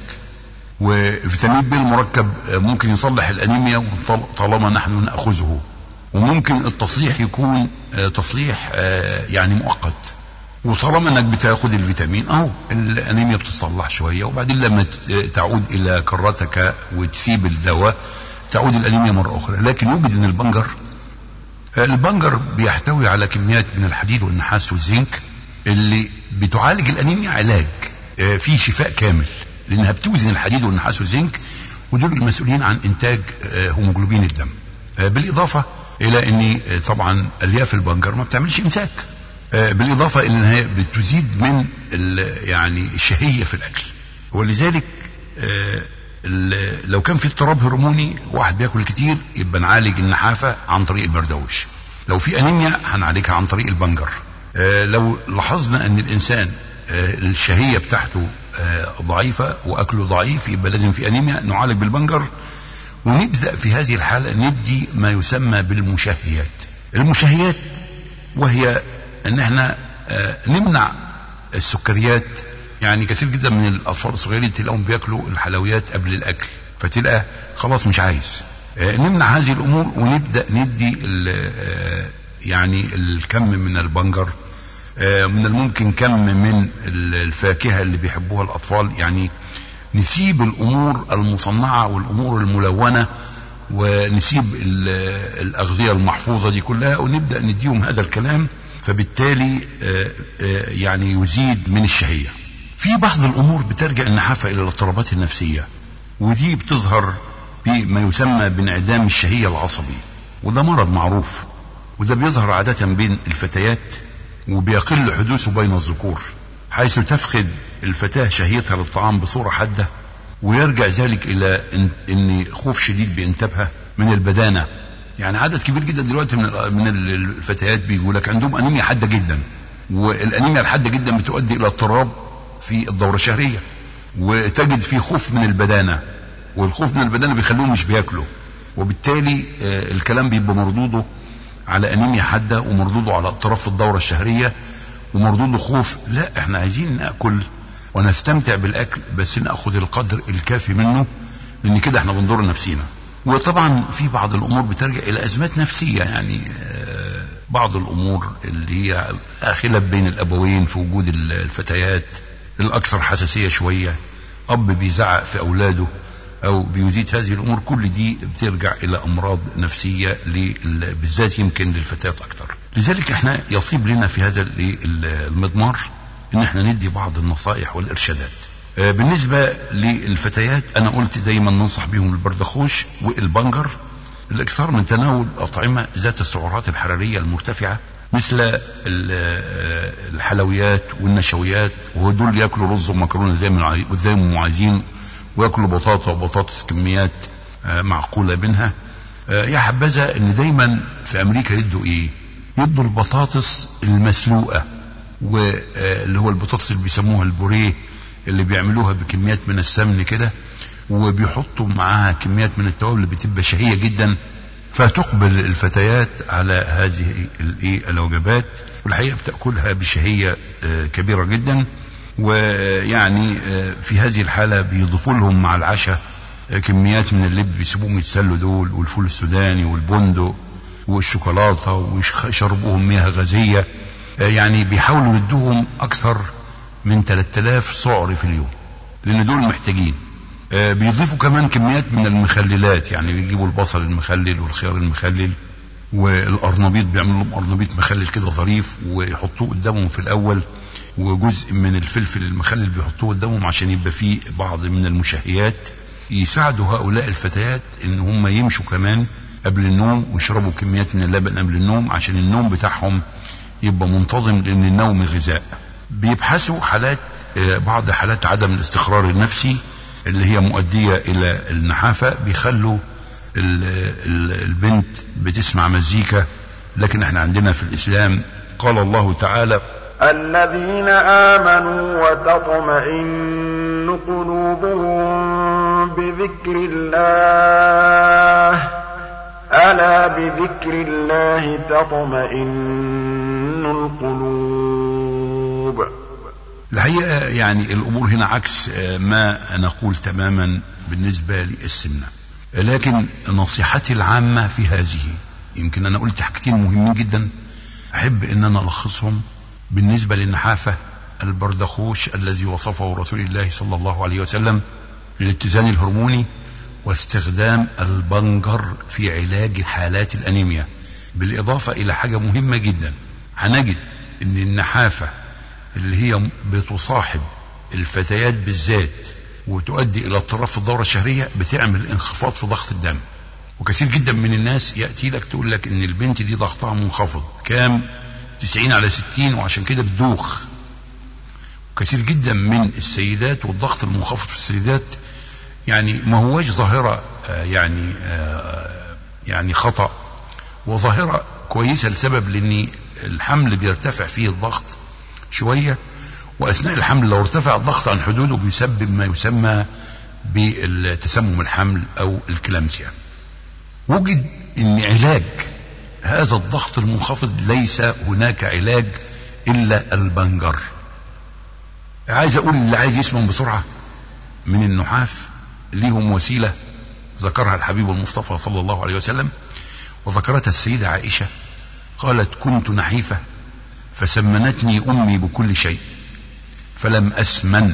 وفيتامين ب المركب آه، ممكن يصلح الانيميا وطال- طالما نحن ناخذه وممكن التصليح يكون آه، تصليح آه، يعني مؤقت وطالما انك بتاخد الفيتامين اهو الانيميا بتصلح شويه وبعدين لما ت- تعود الى كرتك وتسيب الدواء تعود الانيميا مره اخرى لكن يوجد ان البنجر البنجر بيحتوي على كميات من الحديد والنحاس والزنك اللي بتعالج الانيميا علاج آه، فيه شفاء كامل لانها بتوزن الحديد والنحاس والزنك ودول المسؤولين عن انتاج آه، هيموجلوبين الدم آه، بالاضافه الى ان آه، طبعا الياف البنجر ما بتعملش امساك آه، بالاضافه الى انها بتزيد من ال- يعني الشهيه في الاكل ولذلك آه، ال- لو كان في اضطراب هرموني واحد بياكل كتير يبقى نعالج النحافه عن طريق البردوش لو في انيميا هنعالجها عن طريق البنجر آه، لو لاحظنا ان الانسان آه، الشهيه بتاعته آه، ضعيفه واكله ضعيف يبقى لازم في انيميا نعالج بالبنجر ونبدا في هذه الحاله ندي ما يسمى بالمشهيات المشهيات وهي ان احنا آه، نمنع السكريات يعني كثير جدا من الاطفال الصغيرين تلاقيهم بياكلوا الحلويات قبل الاكل فتلقى خلاص مش عايز آه، نمنع هذه الامور ونبدا ندي ال- آه، يعني الكم من البنجر آه، من الممكن كم من ال- الفاكهه اللي بيحبوها الاطفال يعني نسيب الامور المصنعه والامور الملونه ونسيب ال- الاغذيه المحفوظه دي كلها ونبدا نديهم هذا الكلام فبالتالي آه، آه، يعني يزيد من الشهيه. في بعض الامور بترجع النحافه الى الاضطرابات النفسيه ودي بتظهر بما يسمى بانعدام الشهيه العصبي وده مرض معروف وده بيظهر عاده بين الفتيات وبيقل حدوثه بين الذكور حيث تفقد الفتاه شهيتها للطعام بصوره حاده ويرجع ذلك الى ان, إن خوف شديد بانتابها من البدانه يعني عدد كبير جدا دلوقتي من ال- من ال- الفتيات بيقول لك عندهم انيميا حاده جدا والانيميا الحاده جدا بتؤدي الى اضطراب في الدوره الشهريه وتجد في خوف من البدانه والخوف من البدانه بيخليهم مش بياكلوا وبالتالي آه، الكلام بيبقى مردوده على انيميا حاده ومردوده على اضطراب في الدوره الشهريه ومردوده خوف لا احنا عايزين ناكل ونستمتع بالاكل بس ناخذ القدر الكافي منه لان كده احنا بنضر نفسينا وطبعا في بعض الامور بترجع الى ازمات نفسيه يعني آه، بعض الامور اللي هي خلاف بين الابوين في وجود ال- الفتيات الاكثر حساسيه شويه اب بيزعق في اولاده او بيزيد هذه الامور كل دي بترجع الى امراض نفسيه لل- بالذات يمكن للفتيات اكثر لذلك احنا يطيب لنا في هذا ال- ال- المضمار ان احنا ندي بعض النصائح والارشادات آه، بالنسبه للفتيات انا قلت دايما ننصح بهم البردخوش والبنجر الاكثار من تناول الاطعمه ذات السعرات الحراريه المرتفعه مثل ال- آه، الحلويات والنشويات ودول ياكلوا رز ومكرونه زي ما عاي- زي ما هم عايزين وياكلوا بطاطا وبطاطس كميات آه، معقوله منها آه، يا حبذا ان دايما في امريكا يدوا ايه يدوا البطاطس المسلوقه واللي هو البطاطس اللي بيسموها البوريه اللي بيعملوها بكميات من السمن كده وبيحطوا معاها كميات من التوابل اللي بتبقى شهيه جدا فتقبل الفتيات على هذه الايه الوجبات والحقيقه بتاكلها بشهيه آه، كبيره جدا ويعني في هذه الحالة بيضيفوا لهم مع العشاء كميات من اللب بيسيبوهم يتسلوا دول والفول السوداني والبندق والشوكولاتة ويشربوهم مياه غازية يعني بيحاولوا يدوهم أكثر من 3000 سعر في اليوم لأن دول محتاجين بيضيفوا كمان كميات من المخللات يعني بيجيبوا البصل المخلل والخيار المخلل والقرنبيط بيعملوا لهم قرنبيط مخلل كده ظريف ويحطوه قدامهم في الأول وجزء من الفلفل المخلل بيحطوه قدامهم عشان يبقى فيه بعض من المشهيات يساعدوا هؤلاء الفتيات ان هم يمشوا كمان قبل النوم ويشربوا كميات من اللبن قبل النوم عشان النوم بتاعهم يبقى منتظم لان النوم غذاء بيبحثوا حالات بعض حالات عدم الاستقرار النفسي اللي هي مؤدية الى النحافة بيخلوا البنت بتسمع مزيكا لكن احنا عندنا في الاسلام قال الله تعالى الذين آمنوا وتطمئن قلوبهم بذكر الله ألا بذكر الله تطمئن القلوب الحقيقة يعني الأمور هنا عكس ما نقول تماما بالنسبة للسمنة لكن نصيحتي العامة في هذه يمكن أنا قلت حاجتين مهمين جدا أحب أن أنا ألخصهم بالنسبة للنحافة البردخوش الذي وصفه رسول الله صلى الله عليه وسلم للاتزان الهرموني واستخدام البنجر في علاج حالات الأنيميا بالإضافة إلى حاجة مهمة جدا هنجد أن النحافة اللي هي بتصاحب الفتيات بالذات وتؤدي إلى اضطراب في الدورة الشهرية بتعمل انخفاض في ضغط الدم وكثير جدا من الناس يأتي لك تقول لك ان البنت دي ضغطها منخفض كام 90 على 60 وعشان كده بتدوخ كثير جدا من السيدات والضغط المنخفض في السيدات يعني ما هواش ظاهرة يعني يعني خطأ وظاهرة كويسة لسبب لان الحمل بيرتفع فيه الضغط شوية واثناء الحمل لو ارتفع الضغط عن حدوده بيسبب ما يسمى بالتسمم الحمل او الكلامسيا وجد ان علاج هذا الضغط المنخفض ليس هناك علاج الا البنجر عايز اقول اللي عايز يسمع بسرعة من النحاف ليهم وسيلة ذكرها الحبيب المصطفى صلى الله عليه وسلم وذكرتها السيدة عائشة قالت كنت نحيفة فسمنتني امي بكل شيء فلم اسمن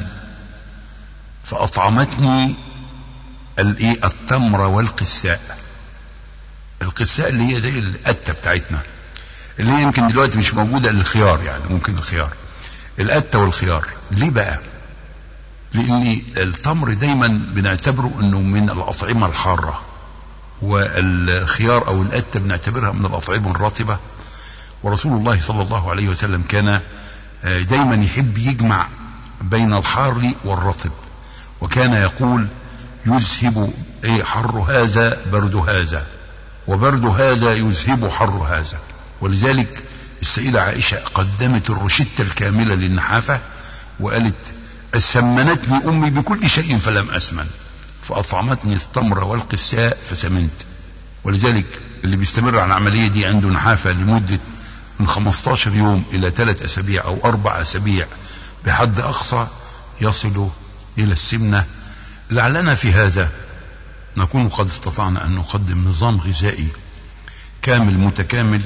فاطعمتني الايه التمر والقساء القساء اللي هي زي القته بتاعتنا اللي هي يمكن دلوقتي مش موجوده الخيار يعني ممكن الخيار القته والخيار ليه بقى لان التمر دايما بنعتبره انه من الاطعمه الحاره والخيار او القته بنعتبرها من الاطعمه الرطبه ورسول الله صلى الله عليه وسلم كان دايما يحب يجمع بين الحار والرطب وكان يقول يذهب ايه حر هذا برد هذا وبرد هذا يذهب حر هذا ولذلك السيدة عائشة قدمت الروشتة الكاملة للنحافة وقالت سمنتني أمي بكل شيء فلم أسمن فأطعمتني التمر والقساء فسمنت ولذلك اللي بيستمر على العملية دي عنده نحافة لمدة من 15 يوم إلى ثلاث أسابيع أو أربع أسابيع بحد أقصى يصل إلى السمنة لعلنا في هذا نكون قد استطعنا أن نقدم نظام غذائي كامل متكامل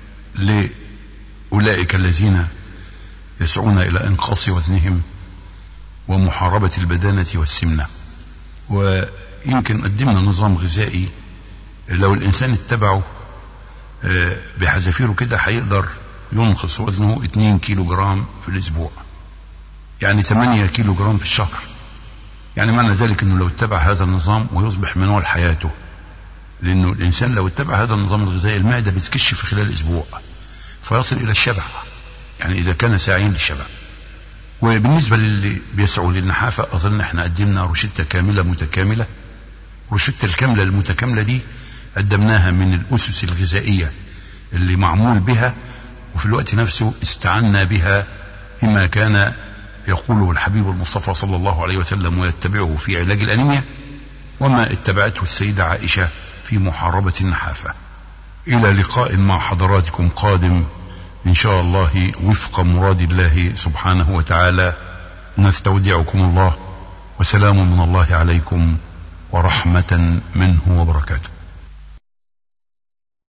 لأولئك الذين يسعون إلى إنقاص وزنهم ومحاربة البدانة والسمنة ويمكن قدمنا نظام غذائي لو الإنسان اتبعه بحذافيره كده هيقدر ينقص وزنه 2 كيلو جرام في الأسبوع يعني 8 كيلو جرام في الشهر يعني معنى ذلك انه لو اتبع هذا النظام ويصبح منوال حياته لانه الانسان لو اتبع هذا النظام الغذائي المعدة بتكش في خلال اسبوع فيصل الى الشبع يعني اذا كان ساعيا للشبع وبالنسبة للي بيسعوا للنحافة اظن احنا قدمنا روشتة كاملة متكاملة روشتة الكاملة المتكاملة دي قدمناها من الاسس الغذائية اللي معمول بها وفي الوقت نفسه استعنا بها بما كان يقوله الحبيب المصطفى صلى الله عليه وسلم ويتبعه في علاج الأنيميا وما اتبعته السيدة عائشة في محاربة النحافة إلى لقاء مع حضراتكم قادم إن شاء الله وفق مراد الله سبحانه وتعالى نستودعكم الله وسلام من الله عليكم ورحمة منه وبركاته